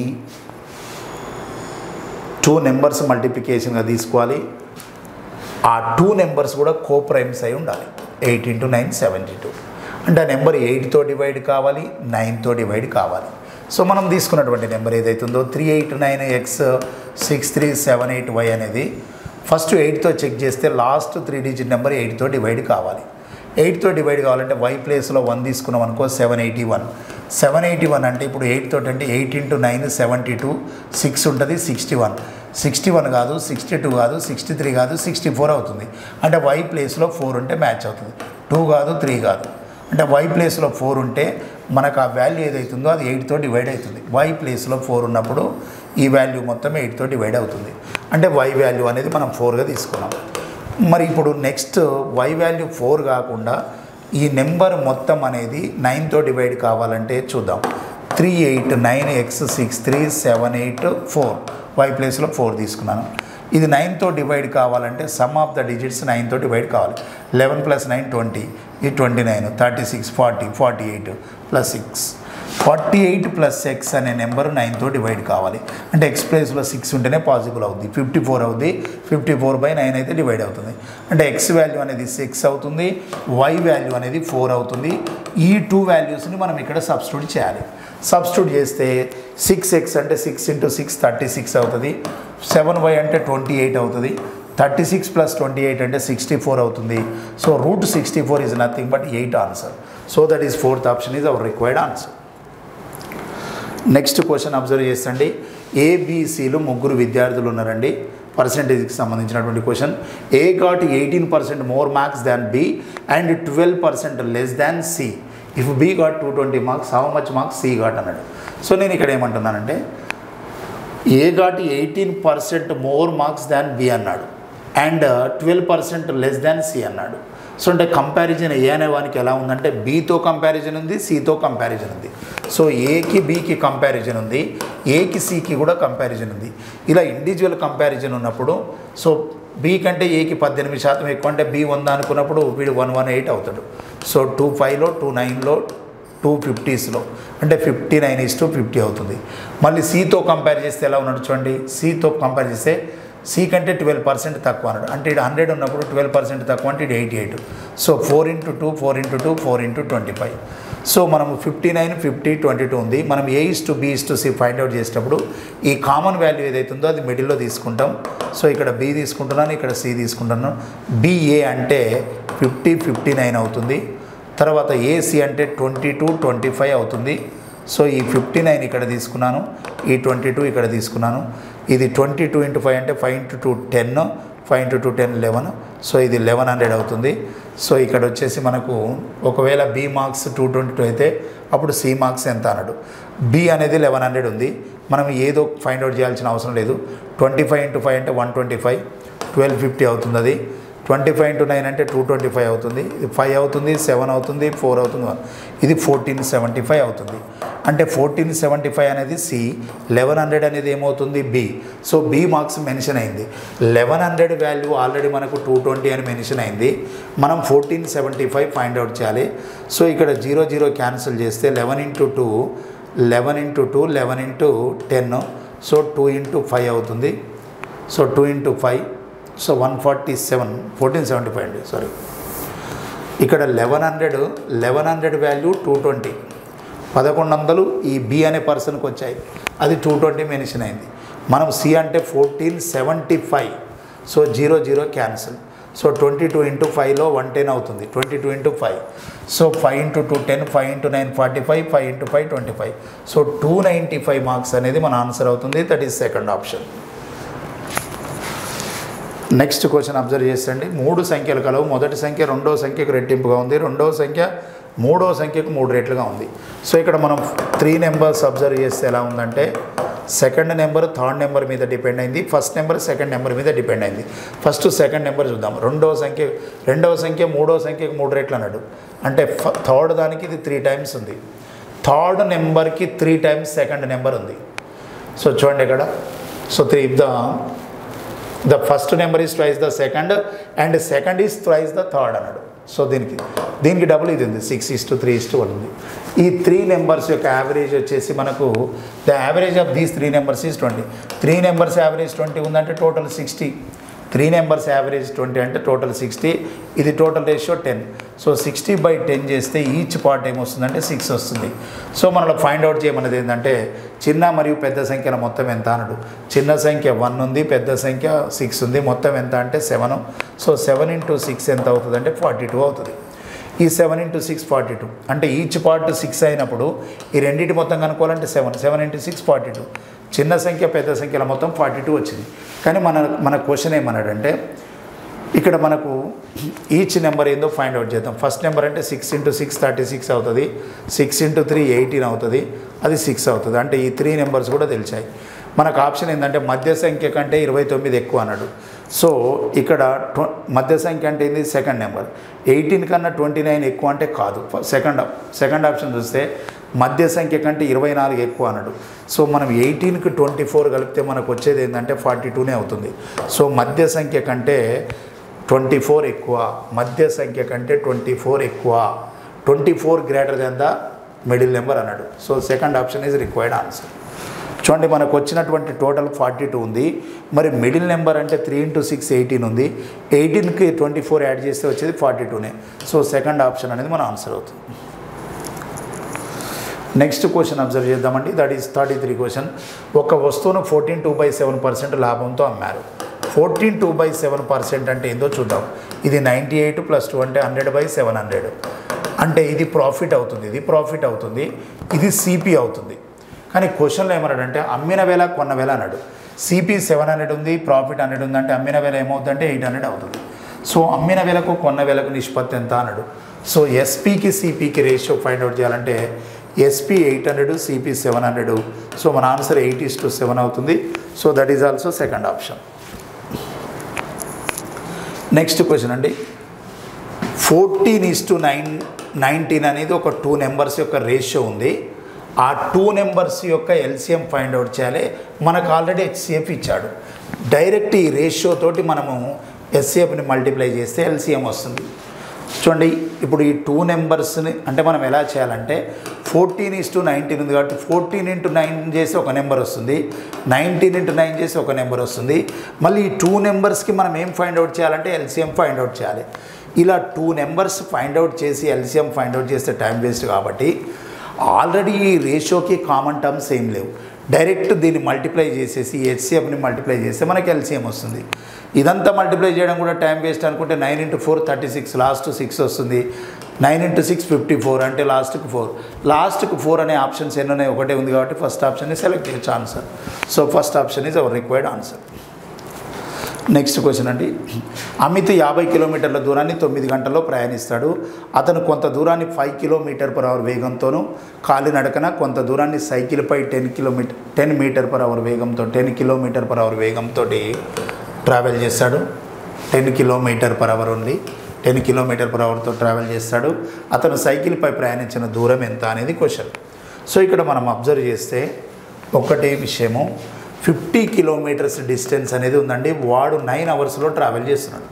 టూ నెంబర్స్ మల్టిప్లికేషన్గా తీసుకోవాలి ఆ టూ నెంబర్స్ కూడా కో ప్రైమ్స్ అయి ఉండాలి eight into nine seventy two అంటే ఆ నెంబర్ ఎయిట్తో డివైడ్ కావాలి నైన్తో డివైడ్ కావాలి సో మనం తీసుకున్నటువంటి నెంబర్ ఏదైతుందో three eight nine X six three seven eight Y అనేది ఫస్ట్ ఎయిట్తో చెక్ చేస్తే లాస్ట్ త్రీ డిజిట్ నెంబర్ ఎయిట్తో డివైడ్ కావాలి ఎయిట్తో డివైడ్ కావాలంటే వై ప్లేస్లో వన్ తీసుకున్నాం అనుకో seven eighty one seven eighty one అంటే ఇప్పుడు ఎయిట్ తోటి అంటే eight into nine seventy two six ఉంటుంది సిక్స్టీ వన్ సిక్స్టీ వన్ కాదు సిక్స్టీ టూ కాదు సిక్స్టీ త్రీ కాదు సిక్స్టీ ఫోర్ అవుతుంది అంటే వై ప్లేస్లో ఫోర్ ఉంటే మ్యాచ్ అవుతుంది టూ కాదు త్రీ కాదు అంటే వై ప్లేస్లో ఫోర్ ఉంటే మనకు ఆ వాల్యూ ఏదైతుందో అది ఎయిట్తో డివైడ్ అవుతుంది వై ప్లేస్లో ఫోర్ ఉన్నప్పుడు ఈ వాల్యూ మొత్తం ఎయిట్తో డివైడ్ అవుతుంది అంటే వై వాల్యూ అనేది మనం ఫోర్గా తీసుకున్నాం మరి ఇప్పుడు నెక్స్ట్ వై వాల్యూ ఫోర్ కాకుండా ఈ నెంబర్ మొత్తం అనేది నైన్తో డివైడ్ కావాలంటే చూద్దాం three eight nine X six three seven eight four Y ప్లేస్లో ఫోర్ తీసుకున్నాను ఇది నైన్తో డివైడ్ కావాలంటే సమ్ ఆఫ్ ద డిజిట్స్ నైన్తో డివైడ్ కావాలి లెవెన్ ప్లస్ నైన్ ట్వంటీ ఇది twenty nine thirty six forty forty eight plus six forty eight plus X అనే number నైన్తో డివైడ్ కావాలి అంటే ఎక్స్ ప్లేస్లో సిక్స్ ఉంటేనే పాసిబుల్ అవుద్ది ఫిఫ్టీ ఫోర్ అవుద్ది ఫిఫ్టీ ఫోర్ బై నైన్ అయితే డివైడ్ అవుతుంది అంటే ఎక్స్ వాల్యూ అనేది సిక్స్ అవుతుంది వై వాల్యూ అనేది ఫోర్ అవుతుంది ఈ టూ వాల్యూస్ని మనం ఇక్కడ సబ్స్టిట్యూట్ చేయాలి సబ్స్టిట్యూట్ చేస్తే సిక్స్ ఎక్స్ అంటే six into six thirty six అవుతుంది సెవెన్ వై అంటే ట్వంటీ ఎయిట్ అవుతుంది thirty six plus twenty eight అంటే సిక్స్టీ ఫోర్ అవుతుంది so root sixty four is nothing but eight answer so that is fourth option is our required answer next question observe చేస్తండి ఏబిసిలు ముగ్గురు విద్యార్థులు ఉన్నారండి పర్సెంటేజ్కి సంబంధించినటువంటి question A got eighteen percent more marks than B and twelve percent less than C if B got two twenty marks how much marks C got అన్నాడు so నేను ఇక్కడ ఏమంటున్నానంటే A got eighteen percent more marks than B అన్నాడు and twelve percent less than C అన్నాడు so అంటే comparison A అనే వానికి ఎలా ఉందంటే బీతో కంపారిజన్ ఉంది సితో కంపారిజన్ ఉంది సో ఏకి బీకి కంపారిజన్ ఉంది ఏకి సికి కూడా కంపారిజన్ ఉంది ఇలా ఇండివిజువల్ కంపారిజన్ ఉన్నప్పుడు సో బీ కంటే ఏకి పద్దెనిమిది శాతం ఎక్కువ అంటే బీ వంద అనుకున్నప్పుడు వీడు వన్ వన్ ఎయిట్ అవుతాడు సో టూ ఫైవ్లో టూ నైన్లో టూ ఫిఫ్టీస్లో అంటే fifty nine is to fifty అవుతుంది మళ్ళీ సితో కంపేర్ చేస్తే ఎలా ఉన్నాడు చూడండి సితో కంపేర్ చేస్తే సి కంటే ట్వెల్వ్ పర్సెంట్ తక్కువ అన్నాడు అంటే ఇటు హండ్రెడ్ ఉన్నప్పుడు ట్వెల్వ్ పర్సెంట్ తక్కువ అంటే ఇటు eighty eight so four into two four into two four into twenty five so మనం fifty nine fifty twenty two ఉంది మనం A is to B is to C find out చేసేటప్పుడు ఈ common value ఏదైతే ఉందో అది మిడిల్లో తీసుకుంటాం సో ఇక్కడ బి తీసుకుంటున్నాను ఇక్కడ సి తీసుకుంటున్నాను బిఏ అంటే ఫిఫ్టీ ఫిఫ్టీ నైన్ అవుతుంది తర్వాత ఏసీ అంటే ట్వంటీ టూ ట్వంటీ ఫైవ్ అవుతుంది సో ఈ ఫిఫ్టీ నైన్ ఇక్కడ తీసుకున్నాను ఈ ట్వంటీ టూ ఇక్కడ తీసుకున్నాను ఇది ట్వంటీ టూ ఇంటూ ఫైవ్ అంటే five into two ten five into two ten eleven so ఇది లెవెన్ హండ్రెడ్ అవుతుంది సో ఇక్కడ వచ్చేసి మనకు ఒకవేళ B marks two twenty two అయితే అప్పుడు సి మార్క్స్ ఎంత అన్నాడు బి అనేది లెవెన్ హండ్రెడ్ ఉంది మనం ఏదో ఫైండ్ అవుట్ చేయాల్సిన అవసరం లేదు ట్వంటీ ఫైవ్ ఇంటూ ఫైవ్ అంటే one twenty five twelve fifty అవుతుంది అది ట్వంటీ ఫైవ్ ఇంటూ నైన్ అంటే టూ ట్వంటీ ఫైవ్ అవుతుంది ఇది ఫైవ్ అవుతుంది సెవెన్ అవుతుంది ఫోర్ అవుతుంది ఇది ఫోర్టీన్ సెవెంటీ ఫైవ్ అవుతుంది అంటే ఫోర్టీన్ సెవెంటీ ఫైవ్ అనేది సి లెవెన్ హండ్రెడ్ అనేది ఏమవుతుంది B so B marks mention అయింది లెవెన్ హండ్రెడ్ వాల్యూ ఆల్రెడీ మనకు టూ ట్వంటీ అని మెన్షన్ అయింది మనం fourteen seventy five find out చేయాలి సో ఇక్కడ జీరో జీరో క్యాన్సిల్ చేస్తే eleven into two eleven into two eleven into ten so two into five అవుతుంది so two into five so one forty seven fourteen seventy five అండి sorry ఇక్కడ eleven hundred eleven hundred value two twenty పదకొండు వందలు ఈ B అనే పర్సన్కి వచ్చాయి అది టూ ట్వంటీ మెన్షన్ అయింది మనం సి అంటే fourteen seventy five so zero zero cancel so twenty two into ఫైవ్లో వన్ టెన్ అవుతుంది twenty two into five so five into two ten five into nine forty five five into five twenty five so two ninety five marks అనేది మన answer అవుతుంది that is second option next question observe చేసండి మూడు సంఖ్యలు కలవు మొదటి సంఖ్య రెండో సంఖ్యకు రెట్టింపుగా ఉంది రెండవ సంఖ్య మూడో సంఖ్యకు మూడు రెట్లుగా ఉంది సో ఇక్కడ మనం త్రీ నెంబర్స్ అబ్జర్వ్ చేస్తే ఎలా ఉందంటే సెకండ్ నెంబర్ థర్డ్ నెంబర్ మీద డిపెండ్ అయింది ఫస్ట్ నెంబర్ సెకండ్ నెంబర్ మీద డిపెండ్ అయింది ఫస్ట్ సెకండ్ నెంబర్ చూద్దాం రెండవ సంఖ్య రెండవ సంఖ్య మూడో సంఖ్యకు మూడు రెట్లు అన్నాడు అంటే థర్డ్ దానికి ఇది త్రీ టైమ్స్ ఉంది థర్డ్ నెంబర్కి త్రీ టైమ్స్ సెకండ్ నెంబర్ ఉంది సో చూడండి ఇక్కడ so three the the first number is twice the second and second is twice the third అన్నాడు సో దీనికి దీనికి డబుల్ ఇది ఉంది six is to three is to one ఉంది ఈ త్రీ నెంబర్స్ యొక్క యావరేజ్ వచ్చేసి మనకు the average of these three numbers is twenty three numbers average twenty ఉందంటే total sixty three numbers average twenty అంటే టోటల్ సిక్స్టీ ఇది total ratio ten so sixty by ten చేస్తే each part ఏమొస్తుందంటే six వస్తుంది so మనలో find out చేయమన్నది ఏంటంటే చిన్న మరియు పెద్ద సంఖ్యల మొత్తం ఎంత అనడు చిన్న సంఖ్య వన్ ఉంది పెద్ద సంఖ్య సిక్స్ ఉంది మొత్తం ఎంత అంటే seven so seven into six ఎంత అవుతుంది అంటే ఫార్టీ టూ అవుతుంది ఈ seven into six forty two అంటే ఈచ్ పార్ట్ సిక్స్ అయినప్పుడు ఈ రెండింటి మొత్తం కనుక్కోవాలంటే seven seven into six forty two చిన్న సంఖ్య పెద్ద సంఖ్యల మొత్తం ఫార్టీ టూ వచ్చింది కానీ మన మన క్వశ్చన్ ఏమన్నాడంటే ఇక్కడ మనకు ఈచ్ నెంబర్ ఏందో ఫైండ్ అవుట్ చేద్దాం ఫస్ట్ నెంబర్ అంటే six into six thirty six అవుతుంది సిక్స్ ఇంటూ త్రీ ఎయిటీన్ అవుతుంది అది సిక్స్ అవుతుంది అంటే ఈ త్రీ నెంబర్స్ కూడా తెలిసాయి మనకు ఆప్షన్ ఏంటంటే మధ్య సంఖ్య కంటే ఇరవై తొమ్మిది ఎక్కువ అన్నాడు సో ఇక్కడ ట్వ మధ్య సంఖ్య అంటే ఏంది సెకండ్ నెంబర్ ఎయిటీన్ కన్నా ట్వంటీ నైన్ ఎక్కువ అంటే కాదు సెకండ్ సెకండ్ ఆప్షన్ చూస్తే మధ్య సంఖ్య కంటే ఇరవై నాలుగు ఎక్కువ అన్నాడు సో మనం ఎయిటీన్కి ట్వంటీ ఫోర్ కలిపితే మనకు వచ్చేది ఏంటంటే ఫార్టీ టూనే అవుతుంది సో మధ్య సంఖ్య కంటే ట్వంటీ ఫోర్ ఎక్కువ మధ్య సంఖ్య కంటే ట్వంటీ ఫోర్ ఎక్కువ twenty four greater than the middle number అన్నాడు so second option is required answer చూడండి మనకు వచ్చినటువంటి టోటల్ ఫార్టీ టూ ఉంది మరి మిడిల్ నెంబర్ అంటే త్రీ ఇంటూ సిక్స్ ఎయిటీన్ ఉంది ఎయిటీన్కి ట్వంటీ ఫోర్ యాడ్ చేస్తే వచ్చేది ఫార్టీ టూనే సో సెకండ్ ఆప్షన్ అనేది మన ఆన్సర్ అవుతుంది నెక్స్ట్ క్వశ్చన్ అబ్జర్వ్ చేద్దామండి that is thirty three question ఒక వస్తువును fourteen two by seven percent లాభంతో అమ్మారు fourteen two by seven percent అంటే ఏందో చూద్దాం ఇది నైంటీ ఎయిట్ ప్లస్ టూ అంటే హండ్రెడ్ బై సెవెన్ హండ్రెడ్ అంటే ఇది ప్రాఫిట్ అవుతుంది ఇది ప్రాఫిట్ అవుతుంది ఇది సిపి అవుతుంది కానీ క్వశ్చన్లో ఏమన్నాడంటే అమ్మిన వేల కొన్న వేల అన్నాడు సిపి సెవెన్ హండ్రెడ్ ఉంది ప్రాఫిట్ హండ్రెడ్ ఉంది అంటే అమ్మిన వేల ఏమవుతుందంటే ఎయిట్ హండ్రెడ్ అవుతుంది సో అమ్మిన వేలకు కొన్న వేలకు నిష్పత్తి ఎంత అన్నాడు సో ఎస్పీకి సిపికి రేషియో ఫైండ్ అవుట్ చేయాలంటే SP eight hundred CP seven hundred so మన answer eight is to seven అవుతుంది so that is also second option next question అండి fourteen is to nine nineteen అనేది ఒక టూ నెంబర్స్ యొక్క ratio ఉంది ఆ two numbers యొక్క ఎల్సిఎం ఫైండ్ అవుట్ చేయాలి మనకు ఆల్రెడీ హెచ్సిఎఫ్ ఇచ్చాడు డైరెక్ట్ ఈ రేషియో తోటి మనము ఎస్సిఎఫ్ని మల్టిప్లై చేస్తే ఎల్సిఎం వస్తుంది చూడండి ఇప్పుడు ఈ టూ నెంబర్స్ని అంటే మనం ఎలా చేయాలంటే ఫోర్టీన్ ఇస్ టు నైన్టీన్ ఉంది కాబట్టి ఫోర్టీన్ ఇంటూ నైన్ చేసి ఒక నెంబర్ వస్తుంది నైన్టీన్ ఇంటూ నైన్ చేసి ఒక నెంబర్ వస్తుంది మళ్ళీ ఈ టూ నెంబర్స్కి మనం ఏం ఫైండ్ అవుట్ చేయాలంటే ఎల్సిఎం ఫైండ్ అవుట్ చేయాలి ఇలా టూ నెంబర్స్ ఫైండ్ అవుట్ చేసి ఎల్సిఎం ఫైండ్ అవుట్ చేస్తే టైం వేస్ట్ కాబట్టి ఆల్రెడీ ఈ రేషియోకి కామన్ టర్మ్స్ ఏం లేవు డైరెక్ట్ దీన్ని మల్టిప్లై చేసేసి హెచ్సిఎఫ్ని మల్టిప్లై చేస్తే మనకి ఎల్సిఎం వస్తుంది ఇదంతా మల్టిప్లై చేయడం కూడా టైం వేస్ట్ అనుకుంటే nine into four thirty six last six వస్తుంది nine into six fifty four అంటే లాస్ట్కి ఫోర్ లాస్ట్కి ఫోర్ అనే ఆప్షన్స్ ఎన్ని ఉన్నాయి ఒకటే ఉంది కాబట్టి ఫస్ట్ ఆప్షన్ సెలెక్ట్ చేయొచ్చు answer so first option is our required answer next question అండి అమిత్ యాభై కిలోమీటర్ల దూరాన్ని తొమ్మిది గంటల్లో ప్రయాణిస్తాడు అతను కొంత దూరాన్ని ఫైవ్ కిలోమీటర్ పర్ అవర్ వేగంతోనూ కాలినడకన కొంత దూరాన్ని సైకిల్పై ten kilometre ten metre per hour వేగంతో టెన్ కిలోమీటర్ పర్ అవర్ వేగంతో ట్రావెల్ చేస్తాడు టెన్ కిలోమీటర్ పర్ అవర్ ఉంది టెన్ కిలోమీటర్ పర్ అవర్తో ట్రావెల్ చేస్తాడు అతను సైకిల్పై ప్రయాణించిన దూరం ఎంత అనేది క్వశ్చన్ సో ఇక్కడ మనం అబ్జర్వ్ చేస్తే ఒకటే విషయము ఫిఫ్టీ కిలోమీటర్స్ డిస్టెన్స్ అనేది ఉందండి వాడు నైన్ అవర్స్లో ట్రావెల్ చేస్తున్నాడు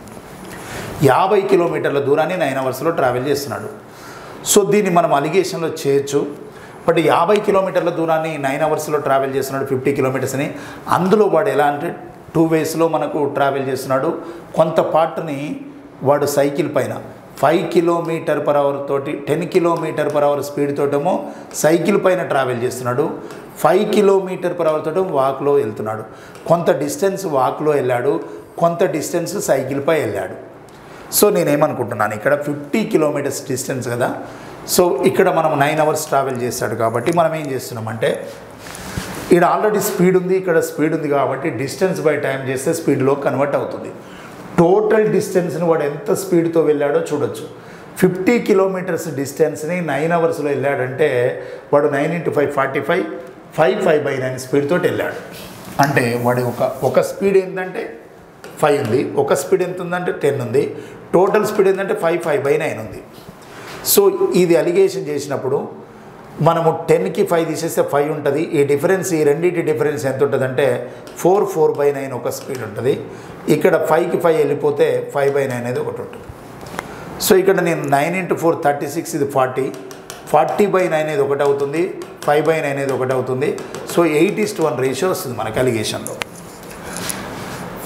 యాభై కిలోమీటర్ల దూరాన్ని నైన్ అవర్స్లో ట్రావెల్ చేస్తున్నాడు సో దీన్ని మనం అలిగేషన్లో చేయొచ్చు బట్ యాభై కిలోమీటర్ల దూరాన్ని నైన్ అవర్స్లో ట్రావెల్ చేస్తున్నాడు ఫిఫ్టీ కిలోమీటర్స్ని అందులో వాడు ఎలా అంటే టూ వేస్లో మనకు ట్రావెల్ చేస్తున్నాడు కొంత పార్ట్ని వాడు సైకిల్ పైన ఫైవ్ కిలోమీటర్ పర్ అవర్ తోటి ten kilometre per hour speed తోటేమో సైకిల్ పైన ట్రావెల్ చేస్తున్నాడు ఫైవ్ కిలోమీటర్ పర్ అవర్ తోటం వాక్లో వెళ్తున్నాడు కొంత డిస్టెన్స్ వాక్లో వెళ్ళాడు కొంత డిస్టెన్స్ సైకిల్పై వెళ్ళాడు సో నేనేమనుకుంటున్నాను ఇక్కడ ఫిఫ్టీ కిలోమీటర్స్ డిస్టెన్స్ కదా సో ఇక్కడ మనం నైన్ అవర్స్ ట్రావెల్ చేస్తాడు కాబట్టి మనం ఏం చేస్తున్నామంటే ఇక్కడ ఆల్రెడీ స్పీడ్ ఉంది ఇక్కడ స్పీడ్ ఉంది కాబట్టి డిస్టెన్స్ బై టైం చేస్తే స్పీడ్లో కన్వర్ట్ అవుతుంది టోటల్ డిస్టెన్స్ని వాడు ఎంత స్పీడ్తో వెళ్ళాడో చూడొచ్చు ఫిఫ్టీ కిలోమీటర్స్ డిస్టెన్స్ని నైన్ అవర్స్లో వెళ్ళాడంటే వాడు nine into five forty five five five by nine speed తోటి వెళ్ళాడు అంటే వాడి ఒక ఒక స్పీడ్ ఏంటంటే ఫైవ్ ఉంది ఒక స్పీడ్ ఎంత ఉందంటే టెన్ ఉంది టోటల్ స్పీడ్ ఏంటంటే ఫైవ్ ఫైవ్ బై నైన్ ఉంది సో ఇది అలిగేషన్ చేసినప్పుడు మనము టెన్కి ఫైవ్ తీసేస్తే ఫైవ్ ఉంటుంది ఈ డిఫరెన్స్ ఈ రెండింటి డిఫరెన్స్ ఎంత ఉంటుందంటే ఫోర్ ఫోర్ బై నైన్ ఒక స్పీడ్ ఉంటుంది ఇక్కడ ఫైవ్కి ఫైవ్ వెళ్ళిపోతే ఫైవ్ బై నైన్ అనేది ఒకటి ఉంటుంది సో ఇక్కడ నేను nine into four thirty six ఇది ఫార్టీ ఫార్టీ బై నైన్ అనేది ఒకటి అవుతుంది ఫైవ్ బై నైన్ అనేది ఒకటి అవుతుంది so eight is to one ratio వస్తుంది మనకి అలిగేషన్లో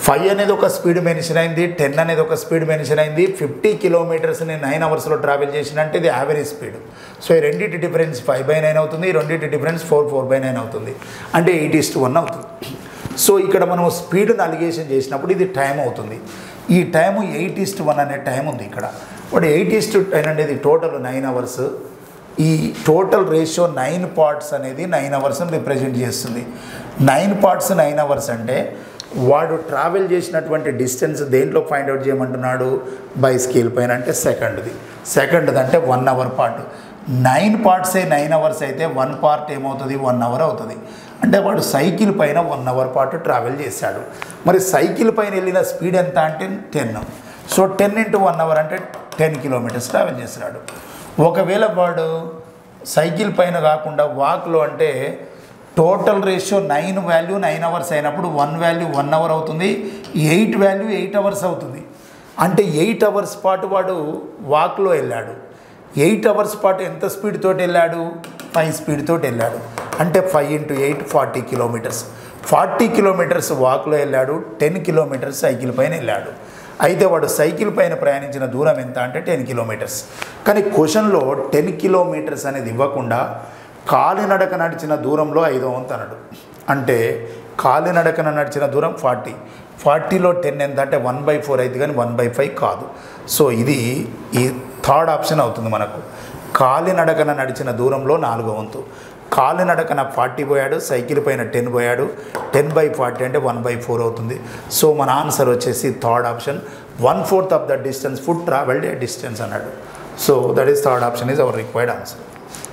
ఫైవ్ అనేది ఒక స్పీడ్ మెన్షన్ అయింది టెన్ అనేది ఒక స్పీడ్ మెన్షన్ అయింది ఫిఫ్టీ కిలోమీటర్స్ని నైన్ అవర్స్లో ట్రావెల్ చేసినంటే ఇది యావరేజ్ స్పీడ్ సో ఈ రెండింటి డిఫరెన్స్ ఫైవ్ బై నైన్ అవుతుంది ఈ రెండింటి difference four four by nine అవుతుంది అంటే ఎయిట్ ఇస్ట్ వన్ అవుతుంది సో ఇక్కడ మనం స్పీడ్ అలిగేషన్ చేసినప్పుడు ఇది టైం అవుతుంది ఈ టైము ఎయిట్ ఇస్ట్ వన్ అనే టైం ఉంది ఇక్కడ బట్ ఎయిట్ ఇస్ట్ టెన్ అనేది టోటల్ నైన్ అవర్స్ ఈ టోటల్ రేషియో నైన్ పార్ట్స్ అనేది నైన్ అవర్స్ని రిప్రజెంట్ చేస్తుంది నైన్ పార్ట్స్ నైన్ అవర్స్ అంటే వాడు ట్రావెల్ చేసినటువంటి డిస్టెన్స్ దేంట్లో ఫైండ్ అవుట్ చేయమంటున్నాడు బై స్కేల్ పైన అంటే సెకండ్ది సెకండ్ది అంటే వన్ అవర్ పార్ట్ నైన్ పార్ట్సే నైన్ అవర్స్ అయితే వన్ పార్ట్ ఏమవుతుంది వన్ అవర్ అవుతుంది అంటే వాడు సైకిల్ పైన వన్ అవర్ పాటు ట్రావెల్ చేశాడు మరి సైకిల్ పైన వెళ్ళిన స్పీడ్ ఎంత అంటే ten so ten into one hour అంటే టెన్ కిలోమీటర్స్ ట్రావెల్ చేస్తున్నాడు ఒకవేళ వాడు సైకిల్ పైన కాకుండా వాక్లో అంటే total ratio nine value nine hours అయినప్పుడు వన్ వాల్యూ వన్ అవర్ అవుతుంది ఎయిట్ వాల్యూ ఎయిట్ అవర్స్ అవుతుంది అంటే ఎయిట్ అవర్స్ పాటు వాడు వాక్లో వెళ్ళాడు ఎయిట్ అవర్స్ పాటు ఎంత స్పీడ్ తోటి వెళ్ళాడు ఫైవ్ స్పీడ్ తోటి వెళ్ళాడు అంటే five into eight forty kilometres forty kilometres వాక్లో వెళ్ళాడు టెన్ కిలోమీటర్స్ సైకిల్ పైన వెళ్ళాడు అయితే వాడు సైకిల్ పైన ప్రయాణించిన దూరం ఎంత అంటే టెన్ కిలోమీటర్స్ కానీ క్వశ్చన్లో టెన్ కిలోమీటర్స్ అనేది ఇవ్వకుండా కాలినడక నడిచిన దూరంలో ఐదో వంతు అన్నాడు అంటే కాలినడకన నడిచిన దూరం ఫార్టీ ఫార్టీలో టెన్ ఎంత అంటే వన్ బై ఫోర్ అయితే కానీ వన్ బై ఫైవ్ కాదు సో ఇది ఈ థర్డ్ ఆప్షన్ అవుతుంది మనకు కాలినడకన నడిచిన దూరంలో నాలుగో వంతు కాలినడకన ఫార్టీ పోయాడు సైకిల్ పైన టెన్ పోయాడు టెన్ బై ఫార్టీ అంటే వన్ బై ఫోర్ అవుతుంది సో మన ఆన్సర్ వచ్చేసి third option one fourth of the distance foot travelled a distance అన్నాడు so that is third option is our required answer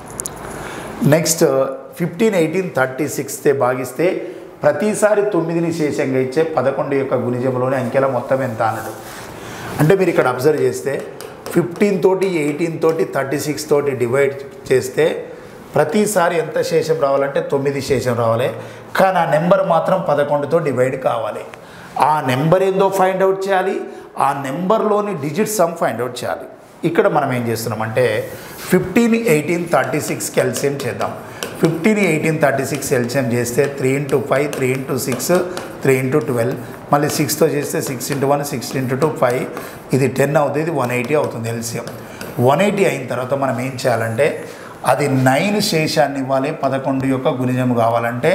next fifteen eighteen thirty సిక్స్తే భాగిస్తే ప్రతిసారి తొమ్మిదిని శేషంగా ఇచ్చే పదకొండు యొక్క గుణిజంలోని అంకెల మొత్తం ఎంత అన్నాడు అంటే మీరు ఇక్కడ అబ్జర్వ్ చేస్తే ఫిఫ్టీన్ తోటి ఎయిటీన్ తోటి థర్టీ సిక్స్ తోటి డివైడ్ చేస్తే ప్రతిసారి ఎంత శేషం రావాలంటే తొమ్మిది శేషం రావాలి కానీ ఆ నెంబర్ మాత్రం పదకొండుతో డివైడ్ కావాలి ఆ నెంబర్ ఏందో ఫైండ్ అవుట్ చేయాలి ఆ నెంబర్లోని డిజిట్ సమ్ ఫైండ్ అవుట్ చేయాలి ఇక్కడ మనం ఏం చేస్తున్నామంటే fifteen eighteen thirty six LCM చేద్దాం fifteen eighteen thirty six LCM చేస్తే three into five three into six three into twelve మళ్ళీ సిక్స్తో చేస్తే six into one six into two five ఇది టెన్ అవుతుంది ఇది వన్ ఎయిటీ అవుతుంది ఎల్సిఎం వన్ ఎయిటీ అయిన తర్వాత మనం ఏం చేయాలంటే అది నైన్ శేషాన్ని ఇవ్వాలి పదకొండు యొక్క గుణిజం కావాలంటే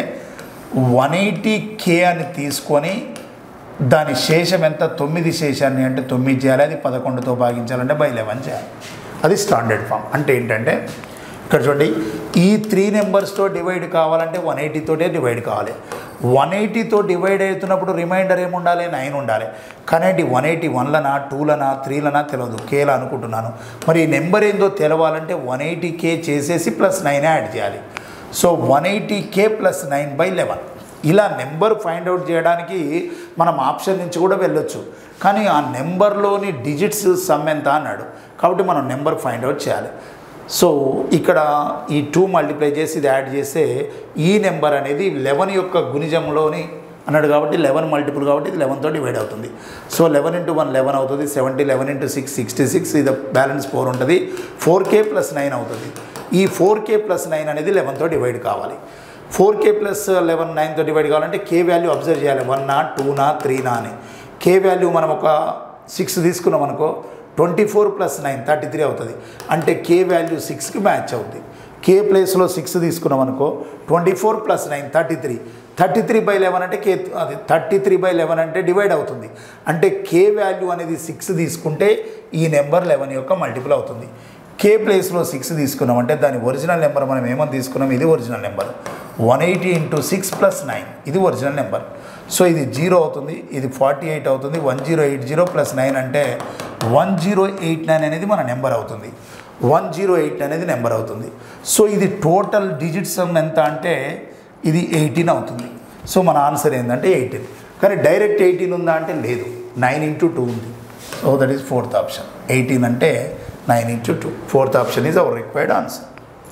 వన్ ఎయిటీ కే అని తీసుకొని దాని శేషం ఎంత తొమ్మిది శేషాన్ని అంటే తొమ్మిది చేయాలి అది పదకొండుతో భాగించాలంటే బై లెవెన్ చేయాలి అది స్టాండర్డ్ ఫామ్ అంటే ఏంటంటే ఇక్కడ చూడండి ఈ త్రీ నెంబర్స్తో డివైడ్ కావాలంటే వన్ ఎయిటీతోటే డివైడ్ కావాలి వన్ ఎయిటీతో డివైడ్ అవుతున్నప్పుడు రిమైండర్ ఏముండాలి నైన్ ఉండాలి కానీ ఏంటి వన్ ఎయిటీ వన్లనా టూలనా త్రీలనా తెలియదు కేలా అనుకుంటున్నాను మరి ఈ నెంబర్ ఏందో తెలవాలంటే వన్ ఎయిటీ కే చేసేసి ప్లస్ నైన్ యాడ్ చేయాలి so one eighty K plus nine by eleven ఇలా నెంబర్ ఫైండ్ అవుట్ చేయడానికి మనం ఆప్షన్ నుంచి కూడా వెళ్ళొచ్చు కానీ ఆ నెంబర్లోని డిజిట్స్ సమ్ ఎంత అన్నాడు కాబట్టి మనం నెంబర్ ఫైండ్ అవుట్ చేయాలి సో ఇక్కడ ఈ టూ మల్టిప్లై చేసి ఇది యాడ్ చేస్తే ఈ నెంబర్ అనేది లెవెన్ యొక్క గుణిజంలోని అన్నాడు కాబట్టి లెవెన్ మల్టిపుల్ కాబట్టి ఇది లెవెన్తో డివైడ్ అవుతుంది so eleven into one eleven అవుతుంది seventy eleven into six sixty six ఇది బ్యాలెన్స్ ఫోర్ ఉంటుంది ఫోర్ కే ప్లస్ నైన్ అవుతుంది ఈ ఫోర్ కే ప్లస్ నైన్ అనేది లెవెన్తో డివైడ్ కావాలి ఫోర్ కే ప్లస్ లెవెన్ నైన్తో డివైడ్ కావాలంటే కే వాల్యూ అబ్జర్వ్ చేయాలి వన్నా టూనా త్రీనా అని కే వాల్యూ మనం ఒక సిక్స్ తీసుకున్నాం అనుకో twenty four plus nine thirty three అవుతుంది అంటే కే వాల్యూ సిక్స్కి మ్యాచ్ అవుతుంది కే ప్లేస్లో సిక్స్ తీసుకున్నాం అనుకో twenty four plus nine thirty three thirty three by eleven అంటే కే అది థర్టీ త్రీ బై లెవెన్ అంటే డివైడ్ అవుతుంది అంటే కే వాల్యూ అనేది సిక్స్ తీసుకుంటే ఈ నెంబర్ లెవెన్ యొక్క మల్టిపుల్ అవుతుంది కే ప్లేస్లో సిక్స్ తీసుకున్నాం అంటే దాని ఒరిజినల్ నెంబర్ మనం ఏమని తీసుకున్నాం ఇది original number one eighty into six plus nine ఇది ఒరిజినల్ నెంబర్ సో ఇది జీరో అవుతుంది ఇది ఫార్టీ ఎయిట్ అవుతుంది one zero eight zero plus nine అంటే వన్ జీరో ఎయిట్ నైన్ అనేది మన నెంబర్ అవుతుంది వన్ జీరో ఎయిట్ అనేది నెంబర్ అవుతుంది సో ఇది టోటల్ డిజిట్స్ ఎంత అంటే ఇది ఎయిటీన్ అవుతుంది సో మన ఆన్సర్ ఏంటంటే ఎయిటీన్ కానీ డైరెక్ట్ ఎయిటీన్ ఉందా అంటే లేదు నైన్ ఇంటూ టూ ఉంది so that is fourth option eighteen అంటే nine into two fourth option is our required answer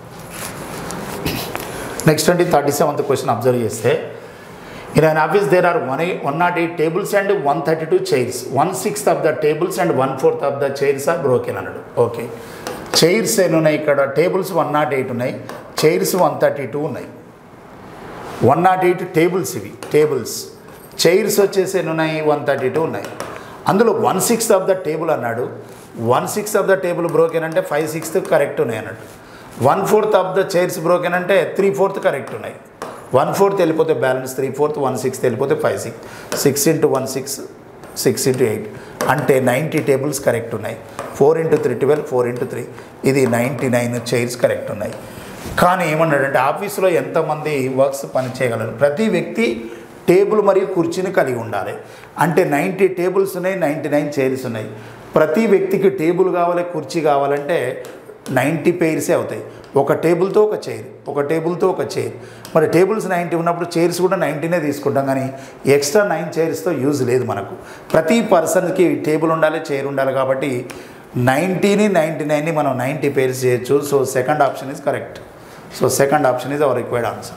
next అండి థర్టీ సెవెంత్ క్వశ్చన్ అబ్జర్వ్ చేస్తే in an office there are one one nought eight tables and one thirty two chairs one sixth of the tables and one fourth of the chairs are broken అన్నాడు okay chairs ఎన్ని ఉన్నాయి ఇక్కడ tables one nought eight ఉన్నాయి chairs one thirty two ఉన్నాయి one nought eight tables ఇవి tables chairs వచ్చేసి ఎన్ని ఉన్నాయి వన్ థర్టీ టూ ఉన్నాయి అందులో one sixth of the table అన్నాడు one sixth of the table broken అంటే ఫైవ్ సిక్స్త్ కరెక్ట్ ఉన్నాయి అన్నట్టు one fourth of the chairs broken అంటే త్రీ ఫోర్త్ కరెక్ట్ ఉన్నాయి వన్ ఫోర్త్ వెళ్ళిపోతే balance three fourth one sixth వెళ్ళిపోతే five six six into one six six into eight అంటే ninety tables correct ఉన్నాయి four into three twelve four into three ఇది ninety nine chairs correct ఉన్నాయి కానీ ఏమన్నాడంటే ఆఫీసులో ఎంతమంది వర్క్స్ పని చేయగలరు ప్రతి వ్యక్తి టేబుల్ మరియు కుర్చీని కలిగి ఉండాలి అంటే నైంటీ టేబుల్స్ ఉన్నాయి నైంటీ నైన్ చైర్స్ ఉన్నాయి ప్రతి వ్యక్తికి టేబుల్ కావాలి కుర్చీ కావాలంటే నైంటీ పెయిర్సే అవుతాయి ఒక టేబుల్తో ఒక చైర్ ఒక టేబుల్తో ఒక చైర్ మరి టేబుల్స్ నైంటీ ఉన్నప్పుడు చైర్స్ కూడా నైంటీనే తీసుకుంటాం కానీ ఎక్స్ట్రా నైన్ చైర్స్తో యూజ్ లేదు మనకు ప్రతి పర్సన్కి టేబుల్ ఉండాలి చైర్ ఉండాలి కాబట్టి నైంటీని నైంటీ నైన్ని మనం నైంటీ పేర్స్ చేయొచ్చు so second option is correct so second option is our required answer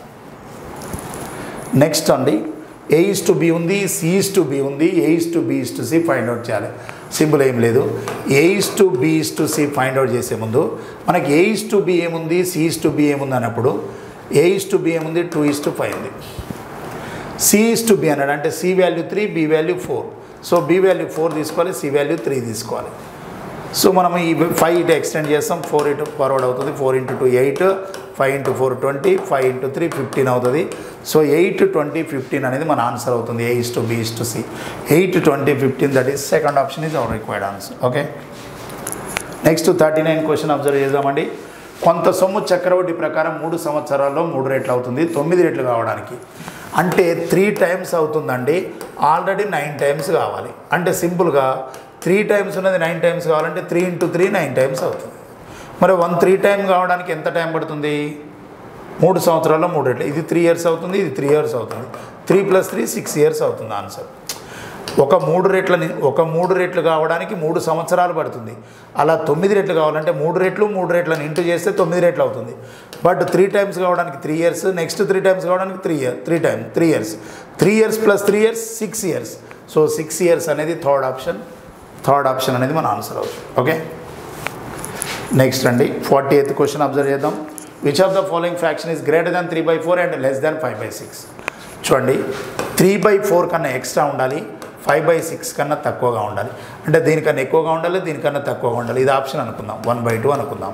next అండి ఏ ఇస్ టు బి ఉంది సి ఇస్ టు బి ఉంది A is to B is to C find out చేయాలి simple ఏం లేదు A is to B is to C find out చేసే ముందు మనకి A is to B ఏముంది C is to B ఏముంది అన్నప్పుడు ఏ ఇస్ టు బి ఏముంది టూ ఇస్ టు ఫైవ్ ఉంది సి ఇస్ టు బి అన్నాడు అంటే C value three B value four so B value four తీసుకోవాలి సి వాల్యూ త్రీ తీసుకోవాలి so మనం ఈ ఫైవ్ ఇటు ఎక్స్టెండ్ చేస్తాం ఫోర్ ఇటు ఫార్వర్డ్ అవుతుంది four into two eight five into four twenty five into three fifteen అవుతుంది సో ఎయిట్ ట్వంటీ ఫిఫ్టీన్ అనేది మన ఆన్సర్ అవుతుంది A is to B is to C eight twenty fifteen that is second option is our required answer okay next thirty nine question observe చేద్దామండి కొంత సొమ్ము చక్రవడ్డీ ప్రకారం మూడు సంవత్సరాల్లో మూడు రెట్లు అవుతుంది తొమ్మిది రెట్లు కావడానికి అంటే త్రీ టైమ్స్ అవుతుందండి ఆల్రెడీ నైన్ టైమ్స్ కావాలి అంటే సింపుల్గా త్రీ టైమ్స్ ఉన్నది నైన్ టైమ్స్ కావాలంటే three into three nine times అవుతుంది మరి వన్ త్రీ టైం కావడానికి ఎంత టైం పడుతుంది మూడు సంవత్సరాల్లో మూడు రెట్లు ఇది త్రీ ఇయర్స్ అవుతుంది ఇది త్రీ ఇయర్స్ అవుతుంది three plus three six years అవుతుంది ఆన్సర్ ఒక మూడు రెట్లని ఒక మూడు రెట్లు కావడానికి మూడు సంవత్సరాలు పడుతుంది అలా తొమ్మిది రెట్లు కావాలంటే మూడు రెట్లు మూడు రెట్లను ఇంటూ చేస్తే తొమ్మిది రెట్లు అవుతుంది బట్ త్రీ టైమ్స్ కావడానికి three years next three times కావడానికి three year three time three years three years plus three years six years so six years అనేది థర్డ్ ఆప్షన్ థర్డ్ ఆప్షన్ అనేది మన ఆన్సర్ అవుతుంది ఓకే నెక్స్ట్ అండి forty eighth question observe చేద్దాం which of the following fraction is greater than three by four and less than five by six చూడండి three by four కన్నా extra ఉండాలి five by six కన్నా తక్కువగా ఉండాలి అంటే దీనికన్నా ఎక్కువగా ఉండాలి దీనికన్నా తక్కువగా ఉండాలి ఇది ఆప్షన్ అనుకుందాం వన్ బై టూ అనుకుందాం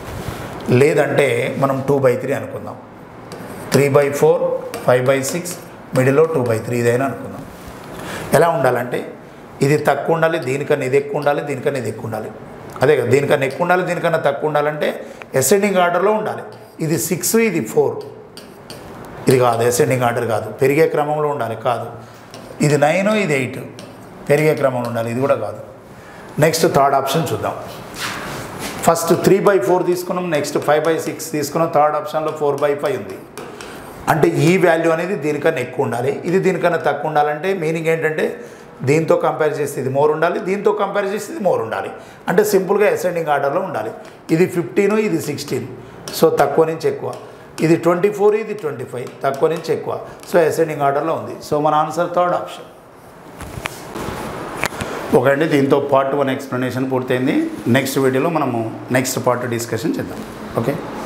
లేదంటే మనం టూ బై త్రీ అనుకుందాం three by four five by six మిడిల్లో టూ బై త్రీ ఇదైనా అనుకుందాం ఎలా ఉండాలంటే ఇది తక్కువ ఉండాలి దీనికన్నా ఇది ఎక్కువ ఉండాలి దీనికన్నా ఇది ఎక్కువ ఉండాలి అదే కదా దీనికన్నా ఎక్కువ ఉండాలి దీనికన్నా తక్కువ ఉండాలంటే అసెండింగ్ ఆర్డర్లో ఉండాలి ఇది సిక్స్ ఇది ఫోర్ ఇది కాదు అసెండింగ్ ఆర్డర్ కాదు పెరిగే క్రమంలో ఉండాలి కాదు ఇది నైన్ ఇది ఎయిట్ పెరిగే క్రమంలో ఉండాలి ఇది కూడా కాదు నెక్స్ట్ థర్డ్ ఆప్షన్ చూద్దాం ఫస్ట్ త్రీ బై ఫోర్ తీసుకున్నాం నెక్స్ట్ ఫైవ్ బై సిక్స్ తీసుకున్నాం third option four by five ఉంది అంటే ఈ వాల్యూ అనేది దీనికన్నా ఎక్కువ ఉండాలి ఇది దీనికన్నా తక్కువ ఉండాలంటే మీనింగ్ ఏంటంటే దీంతో కంపేర్ చేస్తే ఇది మోర్ ఉండాలి దీంతో కంపేర్ చేస్తే ఇది మోర్ ఉండాలి అంటే సింపుల్గా అసెండింగ్ ఆర్డర్లో ఉండాలి ఇది ఫిఫ్టీన్ ఇది సిక్స్టీన్ సో తక్కువ నుంచి ఎక్కువ ఇది ట్వంటీ ఫోర్ ఇది ట్వంటీ ఫైవ్ తక్కువ నుంచి ఎక్కువ సో అసెండింగ్ ఆర్డర్లో ఉంది సో మన ఆన్సర్ థర్డ్ ఆప్షన్ ఓకే అండి దీంతో పార్ట్ వన్ ఎక్స్ప్లెనేషన్ పూర్తయింది నెక్స్ట్ వీడియోలో మనము నెక్స్ట్ పార్ట్ డిస్కషన్ చేద్దాం ఓకే